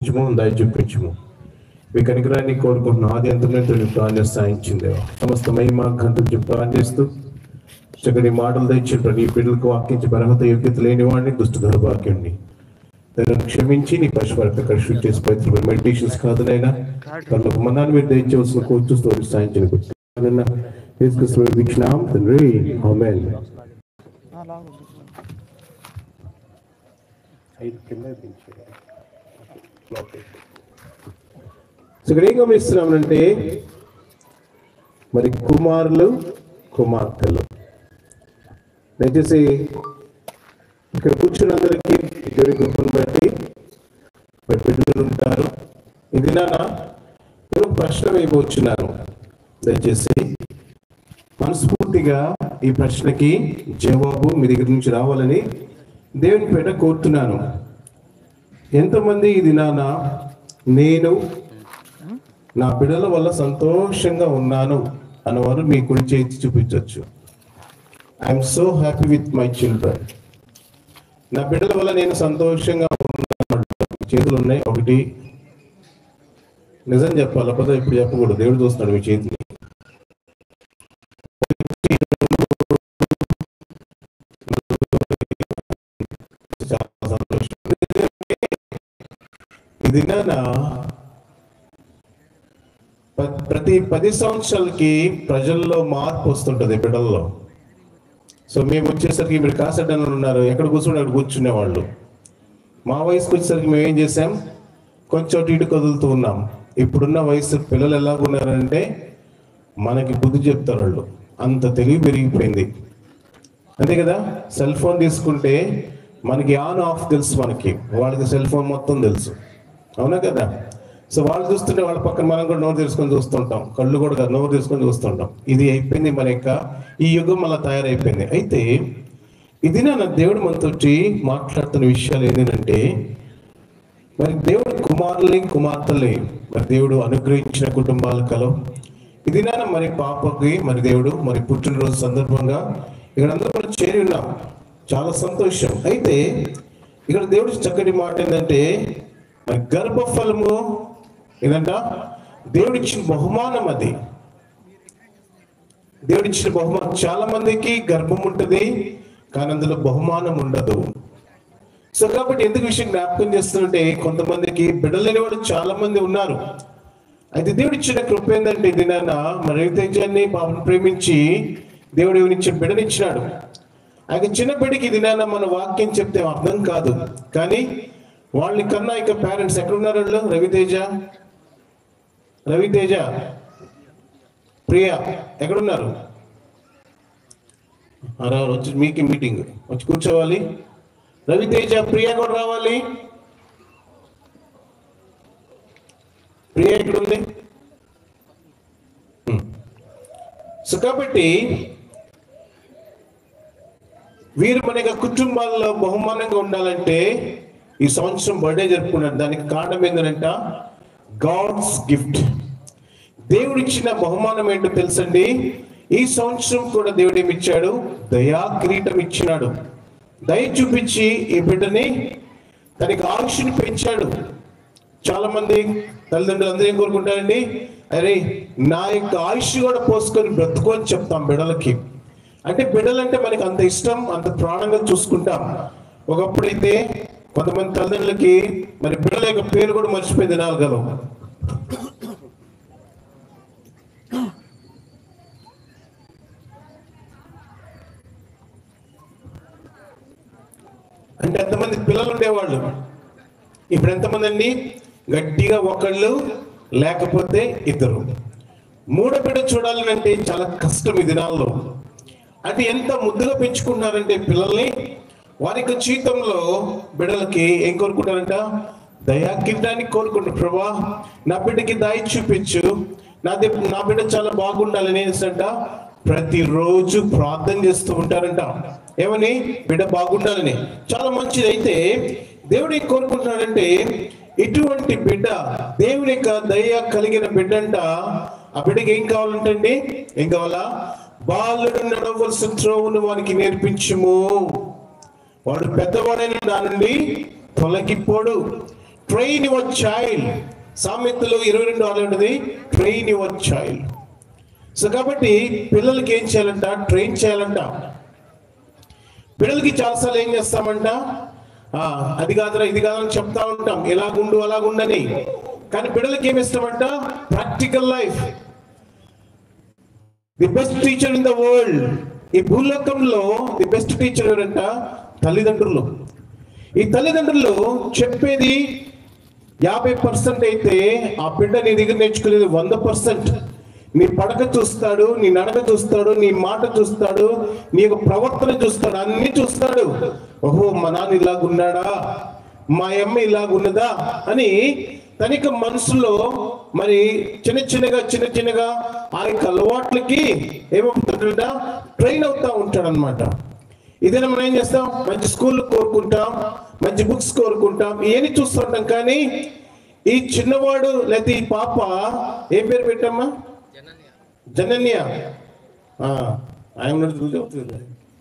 చూపించము దయ చూపించము మీ కనికరాన్ని కోరుకుంటున్నాం ఆది అంతర్నేతో ప్రాణ్య సాయించింది సమస్త మహిమ గంతులు ప్రార్థిస్తూ చక్కని మాటలు తెచ్చిన నీ బిడ్డలకు వాక్యించి బలహత యోగ్యత లేని వాడిని దుష్ట దౌర్భాగ్యుడిని దాన్ని క్షమించి నీ పశువర్త కృషి చేసి పవిత్ర మెడిటేషన్స్ కాదునైనా తనకు మనాన్ని మీరు దయచేవలసిన కూర్చు స్తోత్రం సాయించిన తీసుకొస్తున్న వీక్షణం తండ్రి ఆమెన్ ఐదు కింద దించేయాలి. సో ఇక్కడ ఏం గమనిస్తున్నామంటే మరి కుమారులు కుమార్తెలు దయచేసి ఇక్కడ కూర్చున్న అందరికీ దేవుడి కృపను బట్టి మరి బిడ్డలు ఉంటారు ఇది నాన్న నేను ప్రశ్న వేయబోచున్నాను దయచేసి మనస్ఫూర్తిగా ఈ ప్రశ్నకి జవాబు మీ దగ్గర నుంచి రావాలని దేవుని పేట కోరుతున్నాను ఎంతమంది ఇది నాన్న నేను నా బిడ్డల వల్ల సంతోషంగా ఉన్నాను అన్నవారు మీ కుడి చేతి చూపించవచ్చు I'm so happy with my children నా బిడ్డల వల్ల నేను సంతోషంగా ఉన్నాను మీ చేతులు ఉన్నాయి ఒకటి నిజం చెప్పాలి అబద్ధం ఇప్పుడు చెప్పకూడదు దేవుడు చూస్తున్నాడు మీ చేతిని చాలా సంతోషం ఇది నా ప- ప్రతి పది సంవత్సరాలకి ప్రజల్లో మార్పు వస్తుంటది బిడ్డల్లో సో మేము వచ్చేసరికి మీరు కాసడ్డలు ఉన్నారు ఎక్కడ కూర్చుని అక్కడ కూర్చునే వాళ్ళు మా వయసుకి వచ్చేసరికి మేము ఏం చేసాం కొంచెం అటు ఇటు కదులుతూ ఉన్నాం ఇప్పుడున్న వయసు పిల్లలు ఎలా ఉన్నారంటే మనకి బుద్ధి చెప్తారు వాళ్ళు అంత తెలివి పెరిగిపోయింది అంతే కదా సెల్ ఫోన్ తీసుకుంటే మనకి ఆన్ ఆఫ్ తెలుసు మనకి వాళ్ళకి సెల్ ఫోన్ మొత్తం తెలుసు అవునా కదా సో వాళ్ళు చూస్తుంటే వాళ్ళ పక్కన మనం కూడా నోరు తీసుకొని చూస్తుంటాం కళ్ళు కూడా కాదు, నోరు తీసుకొని చూస్తుంటాం ఇది అయిపోయింది మన యొక్క ఈ యుగం అలా తయారైపోయింది అయితే ఇది నా దేవుడు మనతో మాట్లాడుతున్న విషయాలు ఏంటంటే మరి దేవుడు కుమారుల్ని కుమార్తెల్ని మరి దేవుడు అనుగ్రహించిన కుటుంబాల కలం ఇది నాన్న మరి పాపకి మరి దేవుడు మరి పుట్టినరోజు సందర్భంగా ఇక్కడ అందరూ మనం చేరి ఉన్నాం చాలా సంతోషం అయితే ఇక్కడ దేవుడు చక్కటి మాట ఏంటంటే మరి గర్భఫలము ఏదంట దేవుడిచ్చిన బహుమానం అది దేవుడిచ్చిన బహుమానం చాలా మందికి గర్భం ఉంటుంది కానీ అందులో బహుమానం ఉండదు సో కాబట్టి ఎందుకు విషయం జ్ఞాపకం చేస్తుంటే కొంతమందికి బిడ్డలేని వాడు చాలా మంది ఉన్నారు అయితే దేవుడు ఇచ్చిన కృప ఏంటంటే ఇది నాన్న మరి రవితేజాన్ని పాపను ప్రేమించి దేవుడు ఇచ్చిన బిడ్డనిచ్చినాడు ఆయన చిన్న బిడ్డకి ఇది నాన్న మన వాక్యం చెప్తే అర్థం కాదు కానీ వాళ్ళని కన్నా ఇక పేరెంట్స్ ఎక్కడున్నారు వాళ్ళు రవితేజ రవితేజ ప్రియ ఎక్కడున్నారు ఆ, రావాలి వచ్చి మీకి మీటింగ్ వచ్చి కూర్చోవాలి రవితేజ ప్రియ కూడా రావాలి ప్రియ ఎక్కడ ఉంది హ్మ్. సో కాబట్టి వీరు మన యొక్క కుటుంబాల్లో బహుమానంగా ఉండాలంటే ఈ సంవత్సరం బర్త్డే జరుపుకున్నారు దానికి కారణం ఏంటంట గాడ్స్ గిఫ్ట్ దేవుడు ఇచ్చిన బహుమానం ఏంటో తెలుసండి ఈ సంవత్సరం కూడా దేవుడు ఏమి ఇచ్చాడు దయా కిరీటం ఇచ్చినాడు దయ చూపించి ఈ బిడ్డని తనకి ఆయుష్ని పెంచాడు చాలా మంది తల్లిదండ్రులు అందరూ ఏం కోరుకుంటారండి అరే నా యొక్క ఆయుష్ కూడా పోసుకొని బ్రతుకు అని చెప్తాం బిడ్డలకి అంటే బిడ్డలంటే మనకి అంత ఇష్టం అంత ప్రాణంగా చూసుకుంటాం ఒకప్పుడైతే కొంతమంది తల్లిదండ్రులకి మరి బిడ్డల యొక్క పేరు కూడా మర్చిపోయి తినాలగలం అంటే ఎంతమంది పిల్లలు ఉండేవాళ్ళు ఇప్పుడు ఎంతమంది అండి గట్టిగా ఒకళ్ళు లేకపోతే ఇద్దరు మూడో బిడ్డ చూడాలని అంటే చాలా కష్టం ఈ దినాల్లో అంటే ఎంత ముద్దుగా పెంచుకుంటున్నారంటే పిల్లల్ని వారి యొక్క జీవితంలో బిడ్డలకి ఏం కోరుకుంటారంట దయాకింటానికి కోరుకుంటారు ప్రభా నా బిడ్డకి దయ చూపించు నా ది- నా బిడ్డ చాలా బాగుండాలని అనేసంట ప్రతిరోజు ప్రార్థన చేస్తూ ఉంటారంట ఏమని బిడ్డ బాగుండాలని చాలా మంచిది అయితే దేవుడు ఏం కోరుకుంటున్నాడంటే ఇటువంటి బిడ్డ దేవుని యొక్క దయ కలిగిన బిడ్డంట ఆ బిడ్డకి ఏం కావాలంటండి ఏం కావాలా బాలుడు నడవలసిన త్రోవును వానికి నేర్పించుము వాడు పెద్దవాడైన దాని నుండి తొలగిపోడు ట్రైన్ యువర్ చైల్డ్ సామెతలు ఇరవై రెండు ఆరు ఉంటుంది ట్రైన్ యువర్ చైల్డ్ సో కాబట్టి పిల్లలకి ఏం చేయాలంట ట్రైన్ చేయాలంట పిల్లలకి చాలాసార్లు ఏం చేస్తామంట ఆ, అది కాదురా ఇది కాదని చెప్తా ఉంటాం ఎలాగుండు అలాగుండని కానీ పిల్లలకి ఏమి ఇష్టమంట practical life the best teacher in the world ఈ భూలోకంలో ది బెస్ట్ టీచర్ ఎవరంట తల్లిదండ్రులు ఈ తల్లిదండ్రులు చెప్పేది యాభై పర్సెంట్ అయితే ఆ బిడ్డ నీ దగ్గర నేర్చుకునేది వంద పర్సెంట్ నీ పడక చూస్తాడు నీ నడక చూస్తాడు నీ మాట చూస్తాడు నీ యొక్క ప్రవర్తన చూస్తాడు అన్ని చూస్తాడు ఓహో మా నాన్న ఇలాగున్నాడా మా అమ్మ ఇలాగున్నదా అని తన యొక్క మనసులో మరి చిన్న చిన్నగా చిన్న చిన్నగా ఆ యొక్క అలవాట్లకి ఏమవుతుందంట ట్రైన్ అవుతా ఉంటాడు అనమాట ఇదేనా మనం ఏం చేస్తాం మంచి స్కూల్ కోరుకుంటాం మంచి బుక్స్ కోరుకుంటాం ఇవన్నీ చూస్తుంటాం కానీ ఈ చిన్నవాడు లేకపోతే ఈ పాప ఏం పేరు పెట్టమ్మా జనన్య ఆ, ఆయన చెబుతుంది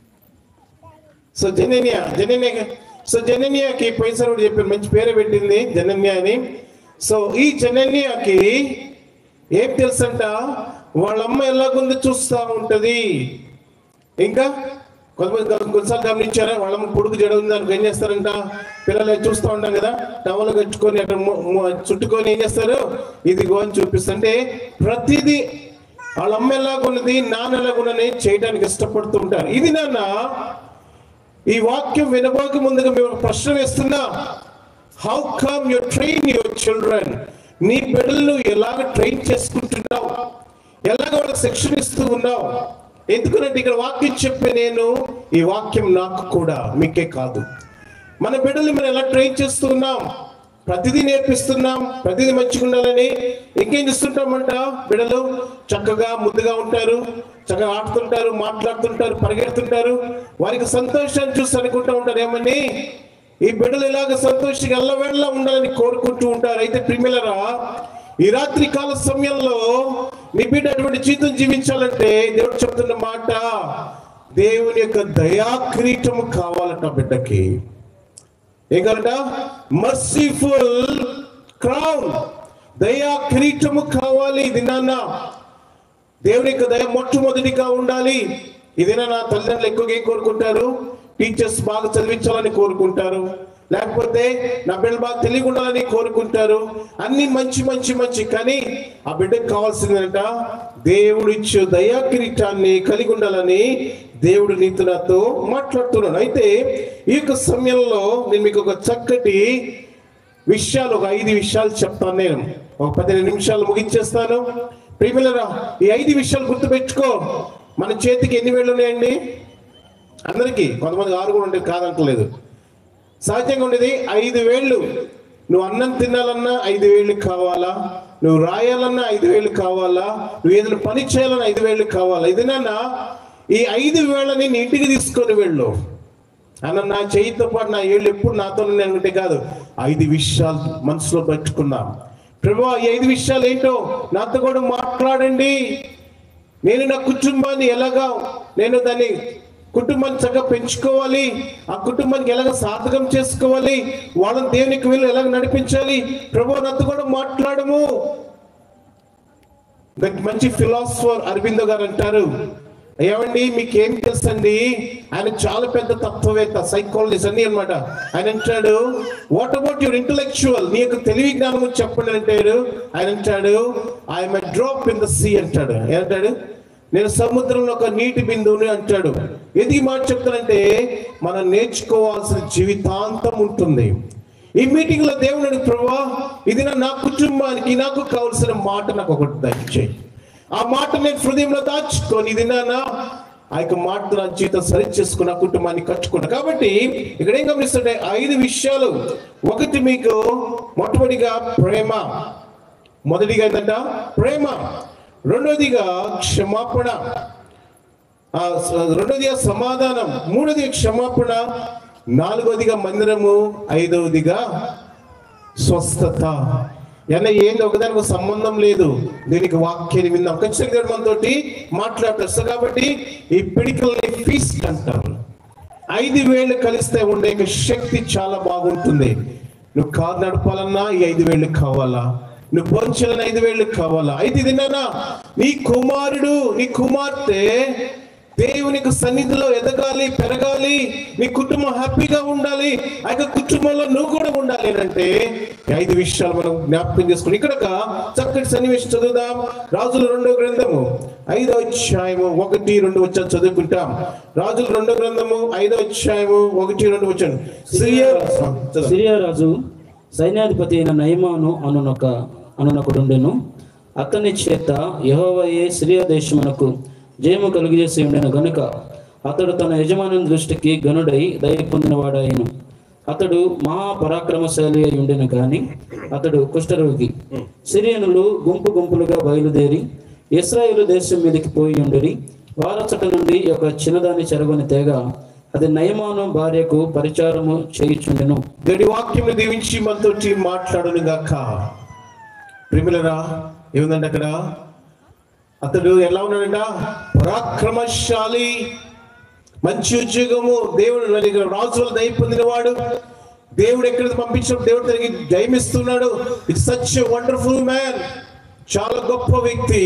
సో జనన్య జనన్య సో జనన్యకి పైసలు కూడా చెప్పారు మంచి పేరు పెట్టింది జనన్య అని సో ఈ జనన్యకి ఏం తెలుసంట వాళ్ళ అమ్మ ఎలాగుందో చూస్తా ఉంటది ఇంకా కొంతమంది గమ- కొన్నిసార్లు గమనించారా వాళ్ళ అమ్మ పొడుగు జడ ఉంది దానికి ఏం చేస్తారంట పిల్లలు చూస్తూ ఉంటాం కదా టవల్ కట్టుకొని అక్కడ ము- ము- చుట్టుకొని ఏం చేస్తారు ఇదిగో అని చూపిస్తుంటే ప్రతిదీ వాళ్ళ అమ్మ ఎలాగున్నది నాన్న ఎలాగున్నది చేయడానికి ఇష్టపడుతూ ఉంటారు ఇది నాన్న ఈ వాక్యం వినబోక ముందుగా మేము ఒక ప్రశ్న వేస్తున్నా how come you train your children నీ బిడ్డలను ఎలాగ ట్రైన్ చేసుకుంటున్నావు ఎలాగ వాళ్ళకి శిక్షణ ఇస్తూ ఉన్నావు ఎందుకంటే ఇక్కడ వాక్యం చెప్పే నేను ఈ వాక్యం నాకు కూడా మీకే కాదు మన బిడ్డలు మనం ఎలా ట్రైన్ చేస్తున్నాం ప్రతిదీ నేర్పిస్తున్నాం ప్రతిదీ మంచిగా ఉండాలని ఇంకేం చేస్తుంటామంట బిడ్డలు చక్కగా ముద్దుగా ఉంటారు చక్కగా ఆడుతుంటారు మాట్లాడుతుంటారు పరిగెడుతుంటారు వారికి సంతోషాన్ని చూసి అనుకుంటూ ఉంటారు ఏమని ఈ బిడ్డలు ఇలాగ సంతోషంగా ఎల్లవేళలా ఉండాలని కోరుకుంటూ ఉంటారు అయితే ప్రిమిలరా ఈ రాత్రి కాల సమయంలో నీ బిడ్డ అటువంటి జీవితం జీవించాలంటే దేవుడు చెప్తున్న మాట దేవుని యొక్క దయా కిరీటము కావాలట బిడ్డకి ఏంటంట మర్సిఫుల్ క్రౌన్ దయా కిరీటము కావాలి ఇది నాన్న దేవుని యొక్క దయ మొట్టమొదటిగా ఉండాలి ఇదేనా నా తల్లిదండ్రులు ఎక్కువగా ఏం కోరుకుంటారు టీచర్స్ బాగా చదివించాలని కోరుకుంటారు లేకపోతే నా బిడ్డలు బాగా తెలివి ఉండాలని కోరుకుంటారు అన్ని మంచి మంచి మంచి కానీ ఆ బిడ్డకు కావాల్సిందంట దేవుడు ఇచ్చే దయా కిరీటాన్ని కలిగి ఉండాలని దేవుడు నీతో నాతో మాట్లాడుతున్నాడు అయితే ఈ యొక్క సమయంలో నేను మీకు ఒక చక్కటి విషయాలు ఒక ఐదు విషయాలు చెప్తాను నేను ఒక పదిహేను నిమిషాలు ముగించేస్తాను ప్రియమిలరా ఈ ఐదు విషయాలు గుర్తుపెట్టుకో మన చేతికి ఎన్ని వేళ్ళు ఉన్నాయండి అందరికీ కొంతమంది ఆరు కూడా ఉండేది కాదంటలేదు సహజంగా ఉండేది ఐదు వేళ్ళు నువ్వు అన్నం తినాలన్నా ఐదు వేళ్ళు కావాలా నువ్వు రాయాలన్నా ఐదు వేళ్ళు కావాలా నువ్వు ఏదైనా పని చేయాలన్నా ఐదు వేళ్ళు కావాలా ఇది నాన్న ఈ ఐదు వేళ్ళని నీ ఇంటికి తీసుకొని వెళ్ళు అన్న నా చేయితో పాటు నా ఏళ్ళు ఎప్పుడు నాతో ఉంటే కాదు ఐదు విషయాలు మనసులో పెట్టుకున్నాం ప్రభు ఈ ఐదు విషయాలు ఏంటో నాతో కూడా మాట్లాడండి నేను నా కుటుంబాన్ని ఎలాగా నేను దాన్ని కుటుంబాన్ని చక్కగా పెంచుకోవాలి ఆ కుటుంబానికి ఎలాగ సాధకం చేసుకోవాలి వాళ్ళని దేవునికి వీళ్ళు ఎలాగ నడిపించాలి ప్రభు నాతో కూడా మాట్లాడము దానికి మంచి ఫిలాసఫర్ అరవిందో గారు అంటారు ఏమండి మీకు ఏం తెలుసండి ఆయన చాలా పెద్ద తత్వవేత్త సైకాలజిస్ట్ అన్ని అన్నమాట ఆయన అంటాడు వాట్ అబౌట్ యువర్ ఇంటలెక్చువల్ నీ యొక్క తెలివి జ్ఞానము చెప్పండి అని అంటాడు ఆయన అంటాడు I'm drop in the sea అంటాడు ఏమంటాడు నేను సముద్రంలో ఒక నీటి బిందువుని అంటాడు ఎందుకు ఈ మాట చెప్తానంటే మనం నేర్చుకోవాల్సిన జీవితాంతం ఉంటుంది ఈ మీటింగ్ లో దేవుని ప్రభా ఇది నా- నా కుటుంబానికి నాకు కావలసిన మాట నాకు ఒకటి దయచేయి ఆ మాట నేను హృదయంలో దాచుకొని ఇది నా నా ఆ యొక్క మాట నా జీవితం సరి చేసుకుని నా కుటుంబాన్ని కట్టుకున్నా కాబట్టి ఇక్కడ ఏం గమనిస్తుంటే ఐదు విషయాలు ఒకటి మీకు మొట్టమొదటిగా ప్రేమ మొదటిగా ఏంటంట ప్రేమ రెండోదిగా క్షమాపణ ఆ, స- రెండోదిగా సమాధానం మూడోదిగా క్షమాపణ నాలుగోదిగా మందిరము ఐదవదిగా స్వస్థత అన్న ఏంది ఒకదానికి ఒక సంబంధం లేదు దీనికి వాక్యాన్ని విందాం ఖచ్చితంగా దేవుడు మనతోటి మాట్లాడతారు సో కాబట్టి ఈ పిడికల్ని ఫీస్ట్ అంటారు ఐదు వేలు కలిస్తే ఉండే యొక్క శక్తి చాలా బాగుంటుంది నువ్వు కారు నడపాలన్నా ఈ ఐదు వేళ్ళు కావాలా నువ్వు భోంచాలన్నా ఐదు వేళ్ళు కావాలా అయితే తిన్నానా నీ కుమారుడు నీ కుమార్తె దేవునికి సన్నిధిలో ఎదగాలి పెరగాలి నీ కుటుంబం హ్యాపీగా ఉండాలి ఆ యొక్క కుటుంబంలో నువ్వు కూడా ఉండాలి అని అంటే ఈ ఐదు విషయాలు మనం జ్ఞాపకం చేసుకుని ఇక్కడ ఒక చక్కటి సన్నివేశం చదువుదాం రాజుల రెండో గ్రంథము ఐదో అధ్యాయము ఒకటి రెండు వచ్చాను చదువుకుంటాం రాజుల రెండో గ్రంథము ఐదో అధ్యాయము ఒకటి రెండు వచ్చాను సిరియా చదువు. సిరియా రాజు సైన్యాధిపతి అయిన నయమాను అనునొక అనునొకడుండెను అతని చేత యెహోవాయే సిరియా దేశమునకు జయము కలుగజేసి ఉండెను గనుక అతడు తన యజమాని దృష్టికి గనుడై దయ పొందినవాడాయను అతడు మహాపరాక్రమశాలి అయి ఉండెను కానీ అతడు కుష్ఠరోగి సిరియనులు గుంపు గుంపులుగా బయలుదేరి ఇస్రాయేలు దేశం మీదకి పోయి ఉండరి వారచట నుండి ఒక చిన్నదాని చెరగని తేగ అది నయమాను భార్యకు పరిచారము చేయుచుండెను దేవుడి వాక్యం దీవించి మనతోటి మాట్లాడును గాక ప్రిమిలరా ఏముందండి అక్కడ అతడు ఎలా ఉన్నాడంట పరాక్రమశాలి మంచి ఉద్యోగము దేవుడు మరి రాజుల దయ పొందినవాడు దేవుడు ఎక్కడ పంపించినప్పుడు దేవుడు తనకి జయమిస్తున్నాడు ఇట్స్ సచ్ వండర్ఫుల్ మ్యాన్ చాలా గొప్ప వ్యక్తి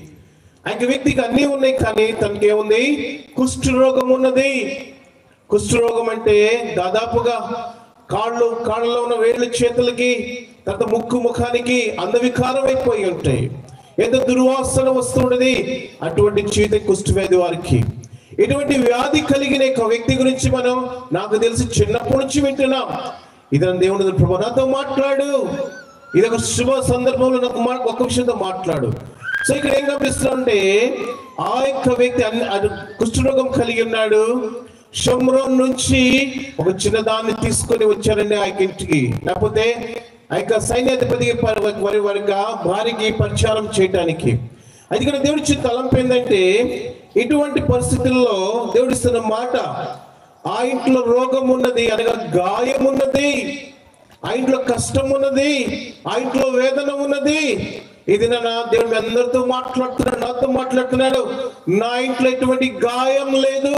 ఆ యొక్క వ్యక్తికి అన్నీ ఉన్నాయి కానీ తనకి ఏముంది కుష్ఠరోగం ఉన్నది కుష్ఠరోగం అంటే దాదాపుగా కాళ్ళు కాళ్ళలో ఉన్న వేళ్ళ చేతులకి తర్వాత ముక్కు ముఖానికి అందవికారం అయిపోయి ఉంటాయి ఎంత దుర్వాసన వస్తుండది అటువంటి చేతి కుష్టి వ్యాధి వారికి ఇటువంటి వ్యాధి కలిగిన ఒక వ్యక్తి గురించి మనం నాకు తెలిసి చిన్నప్పటి నుంచి వింటున్నాం ఇదని దేవుడు ప్రభు నాతో మాట్లాడు ఇది ఒక శుభ సందర్భంలో నాకు మా- ఒక్క విషయంతో మాట్లాడు సో ఇక్కడ ఏం గమనిస్తుంటే ఆ యొక్క వ్యక్తి అన్ని అది కుష్ఠరోగం కలిగి ఉన్నాడు షమ్రోన్ నుంచి ఒక చిన్నదాన్ని తీసుకొని వచ్చారండి ఆ యొక్క ఇంటికి లేకపోతే ఆ యొక్క సైన్యాధిపతికి పరి- వారి వారికి భార్యకి పరిచారం చేయటానికి అది ఇక్కడ దేవుడి చిన్న తలంపు ఏంటంటే ఇటువంటి పరిస్థితుల్లో దేవుడిస్తున్న మాట ఆ ఇంట్లో రోగం ఉన్నది అనగా గాయం ఉన్నది ఆ ఇంట్లో కష్టం ఉన్నది ఆ ఇంట్లో వేదన ఉన్నది ఇది నా దేవుడు మీ అందరితో మాట్లాడుతున్నాడు నాతో మాట్లాడుతున్నాడు నా ఇంట్లో ఎటువంటి గాయం లేదు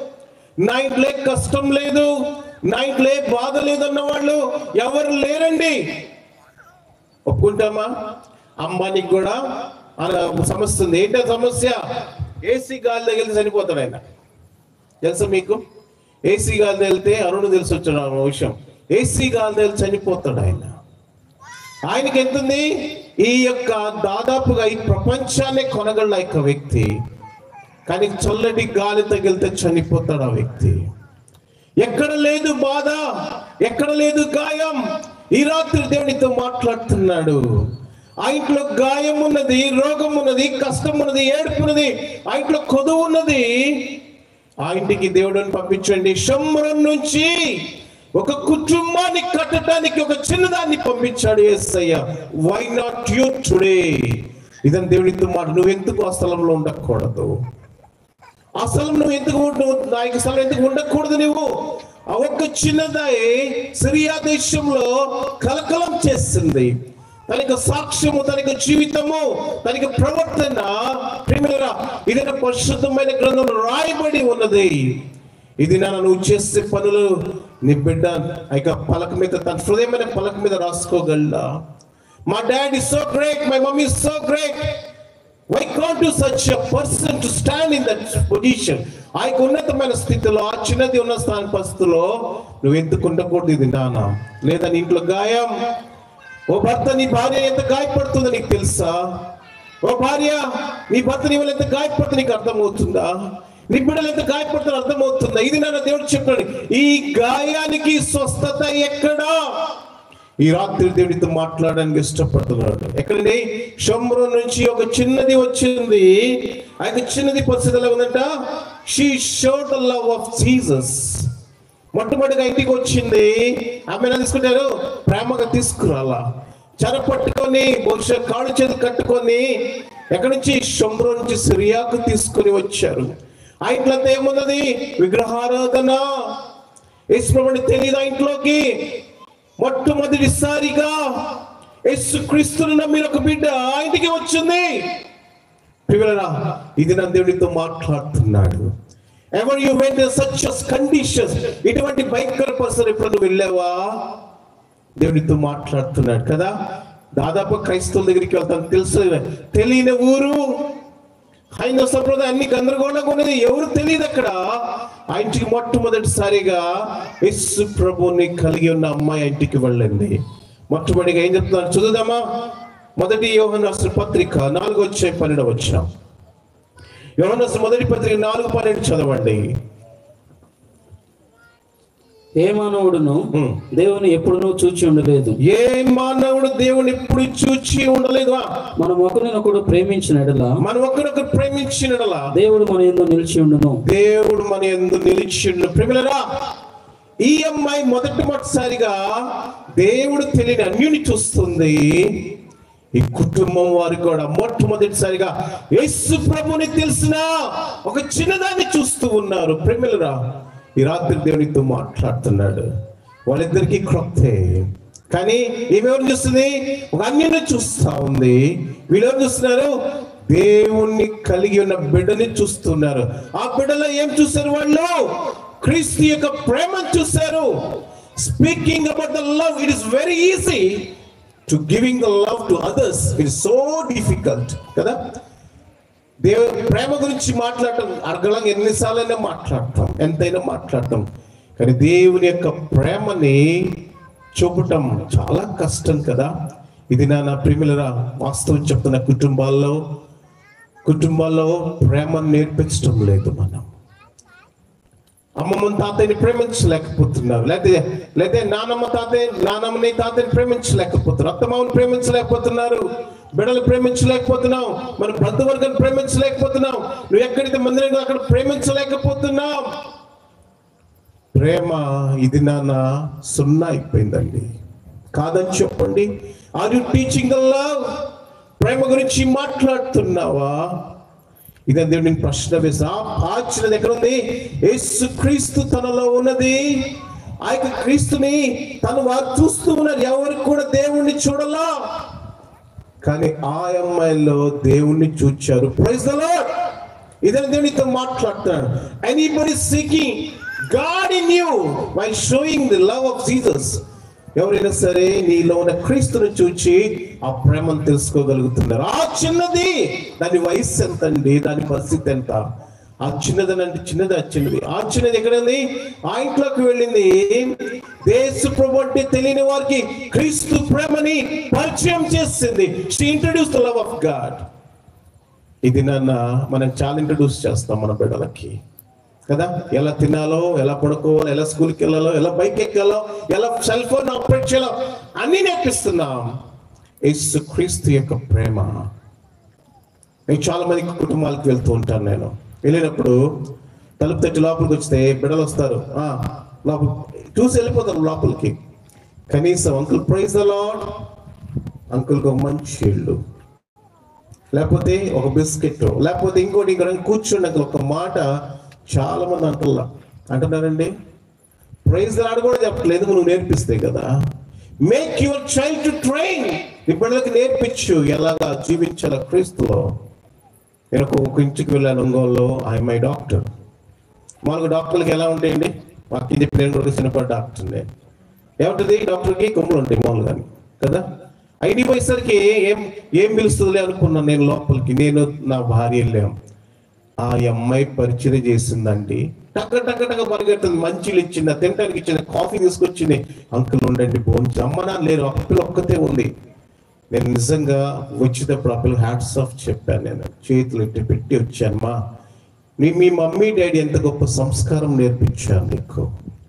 నా ఇంట్లో ఏ కష్టం లేదు నా ఇంట్లో ఏ బాధ లేదన్న వాళ్ళు ఎవరు లేరండి ఒప్పుకుంటామా అంబానీకి కూడా అలా సమస్య ఉంది ఏంటో సమస్య ఏసీ గాలి తగిలితే చనిపోతాడు ఆయన తెలుసా మీకు ఏసీ గాలి తగిలితే అరుణ్ తెలిసి వచ్చిన విషయం ఏసీ గాలి తగిలి చనిపోతాడు ఆయన ఆయనకి ఎంతుంది ఈ యొక్క దాదాపుగా ఈ ప్రపంచాన్ని కొనగల యొక్క వ్యక్తి కానీ చల్లటి గాలి తగిలితే చనిపోతాడు ఆ వ్యక్తి ఎక్కడ లేదు బాధ ఎక్కడ లేదు గాయం ఈ రాత్రి దేవునితో మాట్లాడుతున్నాడు ఆ ఇంట్లో గాయం ఉన్నది రోగం ఉన్నది కష్టం ఉన్నది ఏడుపు ఉన్నది ఆ ఇంట్లో కొదువు ఉన్నది ఆ ఇంటికి దేవుడిని పంపించండి శంబరం నుంచి ఒక కుటుంబాన్ని కట్టడానికి ఒక చిన్నదాన్ని పంపించాడు Yesayya why not you today ఇదని దేవునితో మాట నువ్వు ఎందుకు ఆ స్థలంలో ఉండకూడదు అసలు నువ్వు ఎందుకు ఉండు- నా యొక్క స్థలం ఎందుకు ఉండకూడదు నువ్వు ఆ ఒక్క చిన్నదాయి సిరియా దేశంలో కలకలం చేస్తుంది తనకి సాక్ష్యము తనకి జీవితము తనకి ప్రవర్తన ప్రేమరా ఇది నా పరిశుద్ధమైన గ్రంథంలో రాయబడి ఉన్నది ఇది నా నువ్వు చేసే పనులు నీ బిడ్డ ఆ యొక్క పలక మీద తన హృదయమైన పలక మీద రాసుకోగలరా మా daddy so great my mummy so great why can't to such a person to stand in that position ఆ యొక్క ఉన్నతమైన స్థితిలో ఆ చిన్నది ఉన్న స్థాన పరిస్థితిలో నువ్వు ఎందుకు ఉండకూడదు ఇది నాన్న లేదా నీ ఇంట్లో గాయం ఓ భర్త నీ భార్య ఎంత గాయపడుతుందో నీకు తెలుసా ఓ భార్య నీ భర్త నీ వల్ల ఎంత గాయపడుతుంది నీకు అర్థమవుతుందా నీ బిడ్డలు ఎంత గాయపడుతుందో అర్థమవుతుందా ఇది నాన్న దేవుడు చెప్పాడు ఈ గాయానికి స్వస్థత ఎక్కడా ఈ రాత్రి దేవుడితో మాట్లాడడానికి ఇష్టపడుతున్నాడు ఎక్కడండి షమ్రు నుంచి ఒక చిన్నది వచ్చింది ఆ యొక్క చిన్నది పరిస్థితి ఎలా ఉందంట she showed the love of Jesus మొట్టమొదటిగా ఇంటికి వచ్చింది ఆమె ఎలా తీసుకుంటారు ప్రేమగా తీసుకురాలా చెర పట్టుకొని బహుశా కాళ్ళు చేతి కట్టుకొని ఎక్కడి నుంచి షమ్రు నుంచి సిరియాకు తీసుకొని వచ్చారు ఆ ఇంట్లో అంతా ఏమున్నది విగ్రహారాధన యేసుప్రభుని తెలియదు ఆ ఇంట్లోకి మొట్టమొదటిసారిగా యేసు క్రీస్తుని నమ్మిన ఒక బిడ్డ ఆ ఇంటికి వచ్చింది ప్రియులరా ఇది నా దేవుడితో మాట్లాడుతున్నాడు ever you went such conditions ఇటువంటి భయంకర పరిస్థితులు ఎప్పుడు నువ్వు వెళ్ళావా దేవునితో మాట్లాడుతున్నాడు కదా దాదాపు క్రైస్తవుల దగ్గరికి వెళ్తాను తెలుసు తెలియని ఊరు హైందవ సంప్రదాయం అన్ని గందరగోళంగా ఉన్నది ఎవరు తెలియదు అక్కడ ఆ ఇంటికి మొట్టమొదటిసారిగా యేసు ప్రభుని కలిగి ఉన్న అమ్మాయి ఆ ఇంటికి వెళ్ళింది మొట్టమొదటిగా ఏం చెప్తున్నారు చదువుదామా మొదటి యోహన్ రాసిన పత్రిక నాలుగు వచ్చే పన్నెండు వచ్చిన యోహన్ రాసిన మొదటి పత్రిక నాలుగు పన్నెండు చదవండి ఏ మానవుడును హ్మ్. దేవుని ఎప్పుడునూ చూచి ఉండలేదు ఏ మానవుడు దేవుని ఎప్పుడు చూచి ఉండలేదు మనం ఒకరినొకడు ప్రేమించిన ఎడల మనం ఒకరినొకరు ప్రేమించినలా దేవుడు మన ఎందు నిలిచి ఉండును దేవుడు మన ఎందు నిలిచిండు ప్రేమిలరా ఈ అమ్మాయి మొదటి మొదటిసారిగా దేవుడు తెలియని అన్యుని చూస్తుంది ఈ కుటుంబం వారు కూడా మొట్టమొదటిసారిగా యేసు ప్రభుని తెలిసిన ఒక చిన్నదాన్ని చూస్తూ ఉన్నారు ప్రేమిలరా ఈ రాత్రి దేవునితో మాట్లాడుతున్నాడు వాళ్ళిద్దరికి క్రొత్తే కానీ ఈమెవరు చూస్తుంది ఒక అన్యుని చూస్తా ఉంది వీళ్ళెవరు చూస్తున్నారు దేవుణ్ణి కలిగి ఉన్న బిడ్డని చూస్తున్నారు ఆ బిడ్డలో ఏం చూశారు వాళ్ళు క్రీస్తు యొక్క ప్రేమను చూశారు speaking about the love it is very easy to giving the love to others it is so difficult కదా దేవు ప్రేమ గురించి మాట్లాడటం అర్గళంగా ఎన్నిసార్లైనా మాట్లాడతాం ఎంతైనా మాట్లాడతాం కానీ దేవుని యొక్క ప్రేమని చూపటం చాలా కష్టం కదా ఇది నా నా ప్రేమిలరా వాస్తవం చెప్తున్న కుటుంబాల్లో కుటుంబాల్లో ప్రేమను నేర్పించడం లేదు మనం అమ్మమ్మ తాతయ్యని ప్రేమించలేకపోతున్నారు లేకపోతే లేకపోతే నానమ్మ తాతయ్య నానమ్మని తాతయ్యని ప్రేమించలేకపోతున్నారు అత్తమామని ప్రేమించలేకపోతున్నారు బిడ్డలు ప్రేమించలేకపోతున్నాం మన బంధువర్గాన్ని ప్రేమించలేకపోతున్నాం నువ్వు ఎక్కడైతే మందిరం అక్కడ ప్రేమించలేకపోతున్నాం ప్రేమ ఇది నాన్న సున్నా అయిపోయిందండి కాదని చెప్పండి are you teaching the love ప్రేమ గురించి మాట్లాడుతున్నావా ఇదే దేవుడు నేను ప్రశ్న వేసా ఆ చిన్నది ఎక్కడ ఉంది యేసు క్రీస్తు తనలో ఉన్నది ఆ యొక్క క్రీస్తుని తను వారు చూస్తూ ఉన్నారు ఎవరు కూడా దేవుణ్ణి చూడలా కానీ ఆ అమ్మాయిలో దేవుణ్ణి చూచారు ప్రైజ్ ద లార్డ్ ఇదే దేవునితో మాట్లాడుతున్నాడు anybody seeking God in you by showing the love of Jesus ఎవరైనా సరే నీలో ఉన్న క్రీస్తుని చూచి ఆ ప్రేమను తెలుసుకోగలుగుతున్నారు ఆ చిన్నది దాని వయస్సు ఎంత అండి దాని పరిస్థితి ఎంత ఆ చిన్నదని అంటే చిన్నది ఆ చిన్నది ఆ చిన్నది ఎక్కడంది ఆ ఇంట్లోకి వెళ్ళింది దేశ ప్రభు అంటే తెలియని వారికి క్రీస్తు ప్రేమని పరిచయం చేసింది she introduce the love of God ఇది నాన్న మనం చాలా ఇంట్రడ్యూస్ చేస్తాం మన బిడ్డలకి కదా ఎలా తినాలో ఎలా పడుకోవాలో ఎలా స్కూల్కి వెళ్ళాలో ఎలా బైక్ ఎక్కాలో ఎలా సెల్ ఫోన్ ఆపరేట్ చేయాలో అన్ని నేర్పిస్తున్నాం యేసు క్రీస్తు యొక్క ప్రేమ నేను చాలా మంది కుటుంబాలకు వెళ్తూ ఉంటాను నేను వెళ్ళినప్పుడు తలుపు తట్టి లోపలికి వస్తే బిడ్డలు వస్తారు ఆ, లోపల చూసి వెళ్ళిపోతారు లోపలికి కనీసం అంకుల్ ప్రైజ్ ద లాడ్ అంకుల్కి ఒక మంచి ఇల్లు లేకపోతే ఒక బిస్కెట్ లేకపోతే ఇంకోటి ఇంకోటి కూర్చోండి అంకుల్ ఒక మాట చాలా మంది అంటున్నా అంటున్నారండి ప్రైజ్ రాడు కూడా చెప్పట్లేదు నువ్వు నేర్పిస్తే కదా make your child to train నీ బిడ్డలకు నేర్పించు ఎలాగా జీవించాల క్రీస్తులో నేను ఒక- ఒక ఇంటికి వెళ్ళాను ఒంగోలులో ఐ మై డాక్టర్ మాకు డాక్టర్లకి ఎలా ఉంటాయండి మాకు ఇది నేను కూడా చిన్నప్పటి డాక్టర్ని ఏముంటుంది డాక్టర్కి కొమ్ములు ఉంటాయి మామూలుగా కదా ఐడి పోయేసరికి ఏం ఏం పిలుస్తుందిలే అనుకున్నాను నేను లోపలికి నేను నా భార్య వెళ్ళాం ఆ అమ్మాయి పరిచయం చేసిందండి టక్క టక్క టక్క పరిగెడుతుంది మంచిలు ఇచ్చింది తినడానికి ఇచ్చింది కాఫీ తీసుకొచ్చింది అంకుల్ ఉండండి భోంచి అమ్మ నాన్న లేరు ఒక పిల్ల ఒక్కతే ఉంది నేను నిజంగా వచ్చేటప్పుడు ఆ పిల్ల హ్యాట్స్ ఆఫ్ చెప్పాను నేను చేతులు ఎట్టి పెట్టి వచ్చానమ్మా నీ మీ మమ్మీ డాడీ ఎంత గొప్ప సంస్కారం నేర్పించారు నీకు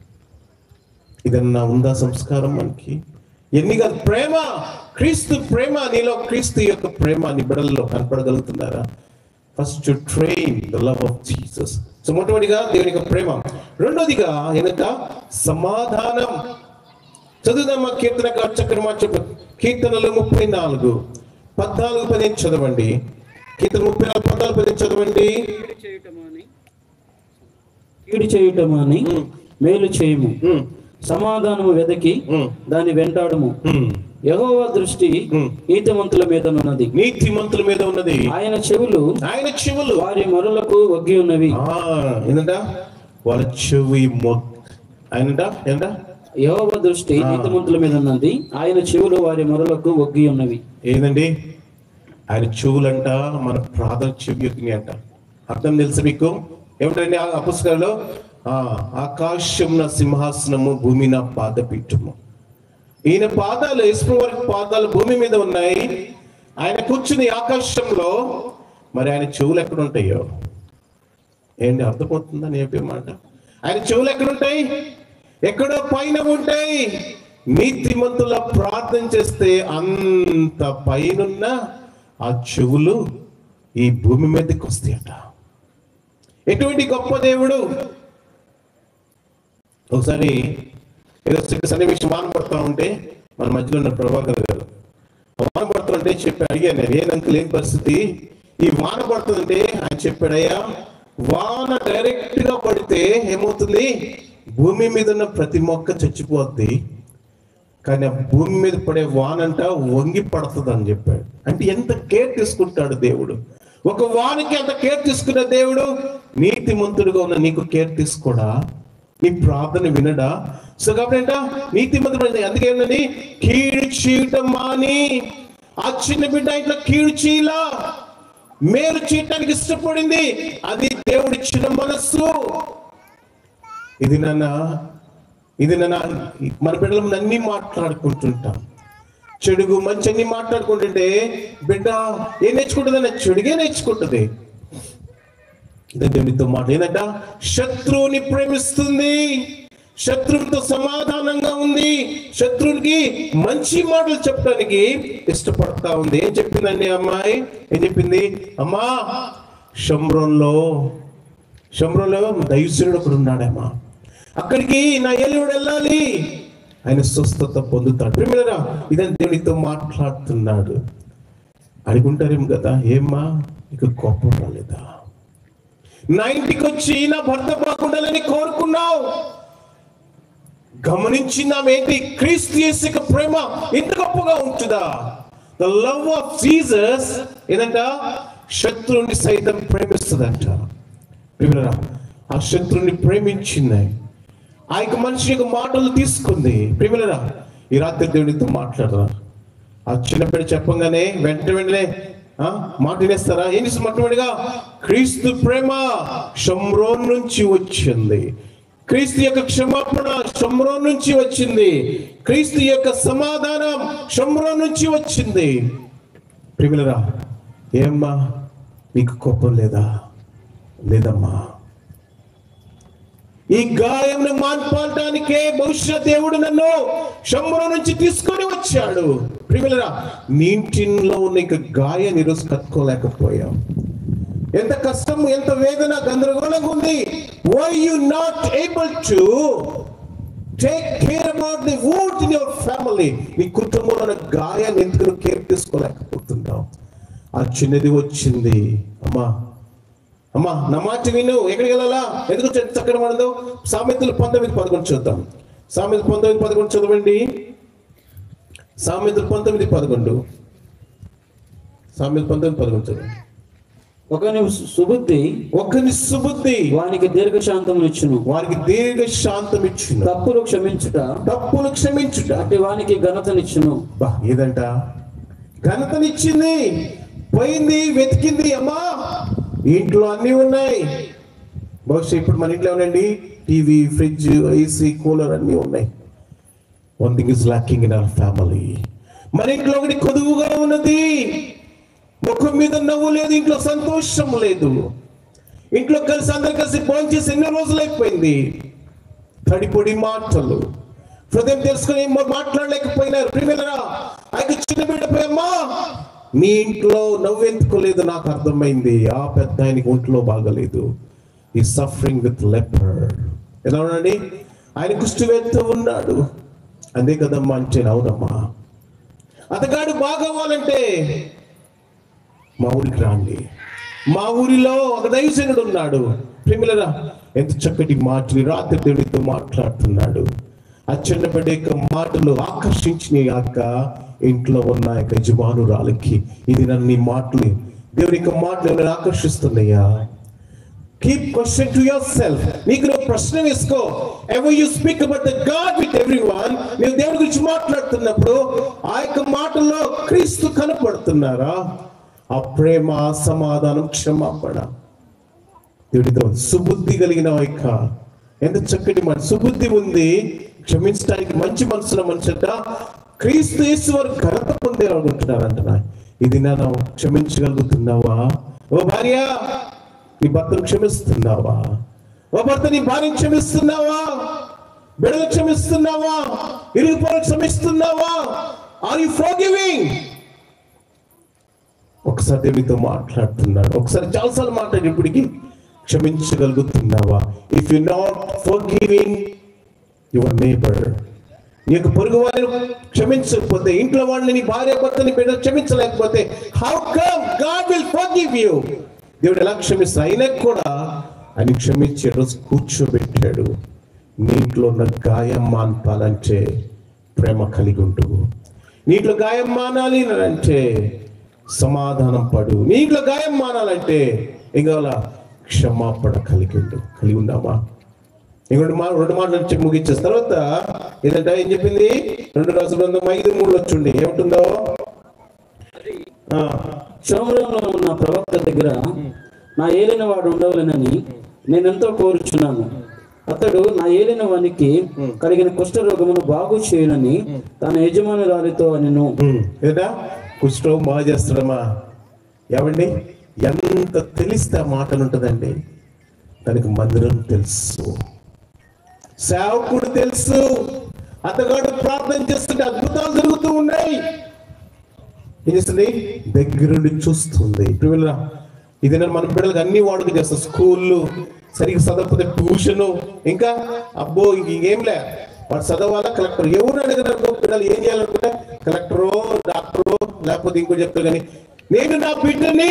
ఇదన్నా ఉందా సంస్కారం మనకి ఎన్ని కాదు ప్రేమ క్రీస్తు ప్రేమ నీలో క్రీస్తు యొక్క ప్రేమ నీ బిడల్లో కనపడగలుగుతున్నారా first train the love of Jesus so మొట్టమొదటిగా దేవుని యొక్క ప్రేమ రెండోదిగా వెనక సమాధానం చదువుదామా కీర్తన చక్రమా చెప్పు కీర్తనలు ముప్పై నాలుగు పద్నాలుగు పదిహేను చదవండి కీర్తన ముప్పై నాలుగు పద్నాలుగు పదిహేను చదవండి కీడు చేయుటమాని ఉమ్, మేలు చేయము ఉమ్, సమాధానము వెదకి ఉమ్, దాన్ని వెంటాడము ఉమ్. యెహోవా దృష్టి ఉమ్. నీతిమంతుల మీద ఉన్నది నీతిమంతుల మీద ఉన్నది ఆయన చెవులు ఆయన చెవులు వారి మరులకు ఒగ్గి ఉన్నవి ఆ, ఏంటంట వాళ్ళ చెవి మొ ఆయనంట ఏంట యెహోవా దృష్టి నీతిమంతుల మీద ఉన్నది ఆయన చెవులు వారి మొరలకు ఒగ్గి ఉన్నవి ఏందండి ఆయన చెవులంట మన ప్రార్థన చెవి యొక్కినాయి అంట అర్థం తెలుసు మీకు ఏమిటండి ఆ పుస్తకాల్లో ఆ ఆకాశం నా సింహాసనము భూమి నా పాదపీఠము ఈయన పాదాలు ఇసుపు వరకు పాదాలు భూమి మీద ఉన్నాయి ఆయన కూర్చుని ఆకాశంలో మరి ఆయన చెవులు ఎక్కడ ఉంటాయో ఏంటి అర్థమవుతుందని చెప్పే మాట ఆయన చెవులు ఎక్కడ ఉంటాయి ఎక్కడో పైన ఉంటాయి నీతిమంతుల ప్రార్థన చేస్తే అంత పైనున్న ఆ చెవులు ఈ భూమి మీదకి వస్తాయట ఎటువంటి గొప్ప దేవుడు ఒకసారి ఏదో చిన్న సన్నివేశం వాన పడతా ఉంటే మన మధ్యలో ఉన్న ప్రభాకర్ గారు వాన పడుతుంటే చెప్పి అడిగాను నేను ఏం అంకుల్ ఏం పరిస్థితి ఈ వాన పడుతుందంటే ఆయన చెప్పాడయ్యా వాన డైరెక్ట్ గా పడితే ఏమవుతుంది భూమి మీద ఉన్న ప్రతి మొక్క చచ్చిపోద్ది కానీ ఆ భూమి మీద పడే వానంట వంగి పడుతుంది అని చెప్పాడు అంటే ఎంత కేర్ తీసుకుంటాడు దేవుడు ఒక వానికి అంత కేర్ తీసుకున్న దేవుడు నీతిమంతుడుగా ఉన్న నీకు కేర్ తీసుకోడా నీ ప్రార్థన వినడా సో కాబట్టి ఏంట నీతిమంతుడు అందుకే ఏంటండి కీడు చేయటం మాని ఆ చిన్న బిడ్డ ఇట్లా కీడు చేయలా మేలు చేయటానికి ఇష్టపడింది అది దేవుడిచ్చిన మనస్సు ఇది నాన్న ఇది నాన్న మన బిడ్డల ముందు అన్ని మాట్లాడుకుంటుంటాం చెడుగు మంచి అన్ని మాట్లాడుకుంటుంటే బిడ్డ ఏం నేర్చుకుంటుందన్న చెడుగే నేర్చుకుంటుంది ఇదే దేవునితో మాట ఏంటంట శత్రువుని ప్రేమిస్తుంది శత్రువుతో సమాధానంగా ఉంది శత్రువునికి మంచి మాటలు చెప్పడానికి ఇష్టపడతా ఉంది ఏం చెప్పిందండి అమ్మాయి ఏం చెప్పింది అమ్మా షమ్రోన్లో షమ్రోన్లో దైవసురుడు ఒకడు ఉన్నాడమ్మా అక్కడికి నా ఏలుడు వెళ్ళాలి ఆయన స్వస్థత పొందుతాడు ప్రేమిలరా ఇదని దేవునితో మాట్లాడుతున్నాడు అడుగుంటారేమో కదా ఏమ్మా నీకు కోపం రాలేదా నా ఇంటికి వచ్చి నా భర్త బాగుండాలని కోరుకున్నావు గమనించినామేంటి క్రీస్తు యేసు యొక్క ప్రేమ ఇంత గొప్పగా ఉంటుందా ద లవ్ ఆఫ్ జీసస్ ఏదంట శత్రువుని సైతం ప్రేమిస్తుందంట ప్రియులరా, ఆ శత్రువుని ప్రేమించింది ఆ యొక్క మనిషి యొక్క మాటలు తీసుకుంది ప్రియులరా ఈ రాత్రి దేవునితో మాట్లాడరా ఆ చిన్నపిల్ల చెప్పంగానే వెంట వెంటనే ఆ, మాట వినేస్తారా ఏం చేస్తుంది మొట్టమొదటిగా క్రీస్తు ప్రేమ షమ్రోన్ నుంచి వచ్చింది క్రీస్తు యొక్క క్షమాపణ షమ్రోన్ నుంచి వచ్చింది క్రీస్తు యొక్క సమాధానం షమ్రోన్ నుంచి వచ్చింది ప్రిమిలరా ఏమ్మా నీకు కోపం లేదా లేదమ్మా ఈ గాయంను మాన్పాలటానికే బహుశా దేవుడు నన్ను శంభుల నుంచి తీసుకొని వచ్చాడు ప్రిమిలరా నీ ఇంటిలో ఉన్న ఇక గాయాన్ని ఈరోజు కట్టుకోలేకపోయాం ఎంత కష్టం ఎంత వేదన గందరగోళంగా ఉంది why you not able to take care about the wood in your family నీ కుటుంబంలో ఉన్న గాయాన్ని ఎందుకు కేర్ తీసుకోలేకపోతున్నావు ఆ చిన్నది వచ్చింది అమ్మా అమ్మా నా మాట విను ఎక్కడికి వెళ్ళాలా ఎందుకు చె- చక్కగా మనదు సామెతలు పంతొమ్మిది పదకొండు చూద్దాం సామెతలు పంతొమ్మిది పదకొండు చదవండి సామెతలు పంతొమ్మిది పదకొండు సామెతలు పంతొమ్మిది పదకొండు చదవండి ఒకని సుబుద్ధి ఒకరిని సుబుద్ధి వానికి దీర్ఘశాంతమునిచ్చును వారికి దీర్ఘ శాంతం ఇచ్చిన తప్పులు క్షమించుట తప్పులు క్షమించుట అట్టి వానికి ఘనతనిచ్చును బా ఏదంట ఘనతనిచ్చింది పోయింది వెతికింది అమ్మా ఇంట్లో అన్ని ఉన్నాయి బహుశా ఇప్పుడు మన ఇంట్లో ఉండండి టీవీ ఫ్రిడ్జ్ ఏసీ కూలర్ అన్ని ఉన్నాయి one thing is lacking in our family మన ఇంట్లో ఒకటి కొదువుగా ఉన్నది ముఖం మీద నవ్వు లేదు ఇంట్లో సంతోషం లేదు ఇంట్లో కలిసి అందరు కలిసి భోజనం చేసి ఎన్నో రోజులు అయిపోయింది తడిపొడి మాటలు హృదయం తెలుసుకుని ఏం మాట్లాడలేకపోయినారు ప్రిమిలరా ఆ యొక్క చిన్న బిడ్డపై అమ్మా మీ ఇంట్లో నవ్వెందుకోలేదు నాకు అర్థమైంది ఆ పెద్ద ఆయనకి ఒంట్లో బాగలేదు ఈ సఫరింగ్ విత్ లెపర్ ఎలా ఉన్నాడండి ఆయన కుష్టివేత్త ఉన్నాడు అంతే కదమ్మా అంటే అవునమ్మా అతగాడు బాగవ్వాలంటే మా ఊరికి రాండి మా ఊరిలో ఒక దైవజనుడు ఉన్నాడు ప్రేమిలరా ఎంత చక్కటి మాటలు ఈ రాత్రి దేవుడితో మాట్లాడుతున్నాడు ఆ చిన్న బిడ్డ యొక్క మాటలు ఆకర్షించిన యొక్క ఇంట్లో ఉన్న యొక్క యజమానురాలకి ఇది నన్ను నీ మాటలు దేవుడి యొక్క మాటలు ఎవరైనా ఆకర్షిస్తున్నాయా keep question to yourself నీకు నువ్వు ప్రశ్న వేసుకో ever you speak about the God with everyone నువ్వు దేవుడి గురించి మాట్లాడుతున్నప్పుడు ఆ యొక్క మాటల్లో క్రీస్తు కనపడుతున్నారా ఆ ప్రేమ ఆ సమాధానం క్షమాపణ దేవుడితో సుబుద్ధి కలిగిన యొక్క ఎంత చక్కటి మాట సుబుద్ధి ఉంది క్షమించడానికి మంచి మనసుల మనిషట క్రీస్తు యేసు వారు ఘనత పొందేయాలనుకుంటున్నారంటున్నా ఇది నేను క్షమించగలుగుతున్నావా ఓ భార్య నీ భర్తను క్షమిస్తున్నావా ఓ భర్త నీ భార్యను క్షమిస్తున్నావా బిడ్డలు క్షమిస్తున్నావా ఇరుగు పొరకు క్షమిస్తున్నావా ఆర్ యు ఫోర్గివింగ్ ఒకసారి దేవుడితో మాట్లాడుతున్నాడు ఒకసారి చాలాసార్లు మాట్లాడి ఇప్పటికి క్షమించగలుగుతున్నావా if you not forgiving your neighbour నీ యొక్క పొరుగు వారిని క్షమించకపోతే ఇంట్లో వాళ్ళని నీ భార్య భర్తని బిడ్డ క్షమించలేకపోతే how come God will forgive you దేవుడు ఎలా క్షమిస్తా అయినా కూడా ఆయన క్షమించే రోజు కూర్చోబెట్టాడు నీటిలో ఉన్న గాయం మాన్పాలంటే ప్రేమ కలిగి ఉండు నీటిలో గాయం మానాలి అని అంటే సమాధానం పడు నీటిలో గాయం మానాలంటే ఏం కావాలా క్షమాపణ కలిగి ఉండు కలిగి ఉందామా ఇంకొకటి మా రెండు మాటలు చెప్పి ముగించేసిన తర్వాత ఏదంటే ఏం చెప్పింది రెండు రాసుల గ్రంథం ఐదు మూడు వచ్చిండి ఏముంటుందో ఆ, సోమరంలో ఉన్న ప్రవక్త దగ్గర నా ఏలిన వాడు ఉండవలెనని నేనెంతో కోరుచున్నాను అతడు నా ఏలిన వానికి కలిగిన కుష్ఠరోగమును బాగు చేయునని తన యజమానురాలితో నేను ఉమ్, ఏదా కుష్ఠరోగం బాగా చేస్తాడమ్మా ఏమండి ఎంత తెలిస్తే ఆ మాటలు ఉంటుందండి తనకి మందిరం తెలుసు సేవకుడు తెలుసు అతగాడు ప్రార్థన చేస్తుంటే అద్భుతాలు జరుగుతూ ఉన్నాయి ఏం చేస్తుంది దగ్గరుండి చూస్తుంది ఇప్పుడు వీళ్ళ ఇది నేను మన బిడ్డలకు అన్ని వాడుక చేస్తాం స్కూళ్ళు సరిగ్గా చదవకపోతే ట్యూషన్ ఇంకా అబ్బో ఇంక ఇంకేం లే వాడు చదవాలా కలెక్టర్ ఎవరు అడిగినారు పిల్లలు ఏం చేయాలనుకుంటే కలెక్టరో డాక్టరో లేకపోతే ఇంకో చెప్తారు కానీ నేను నా బిడ్డని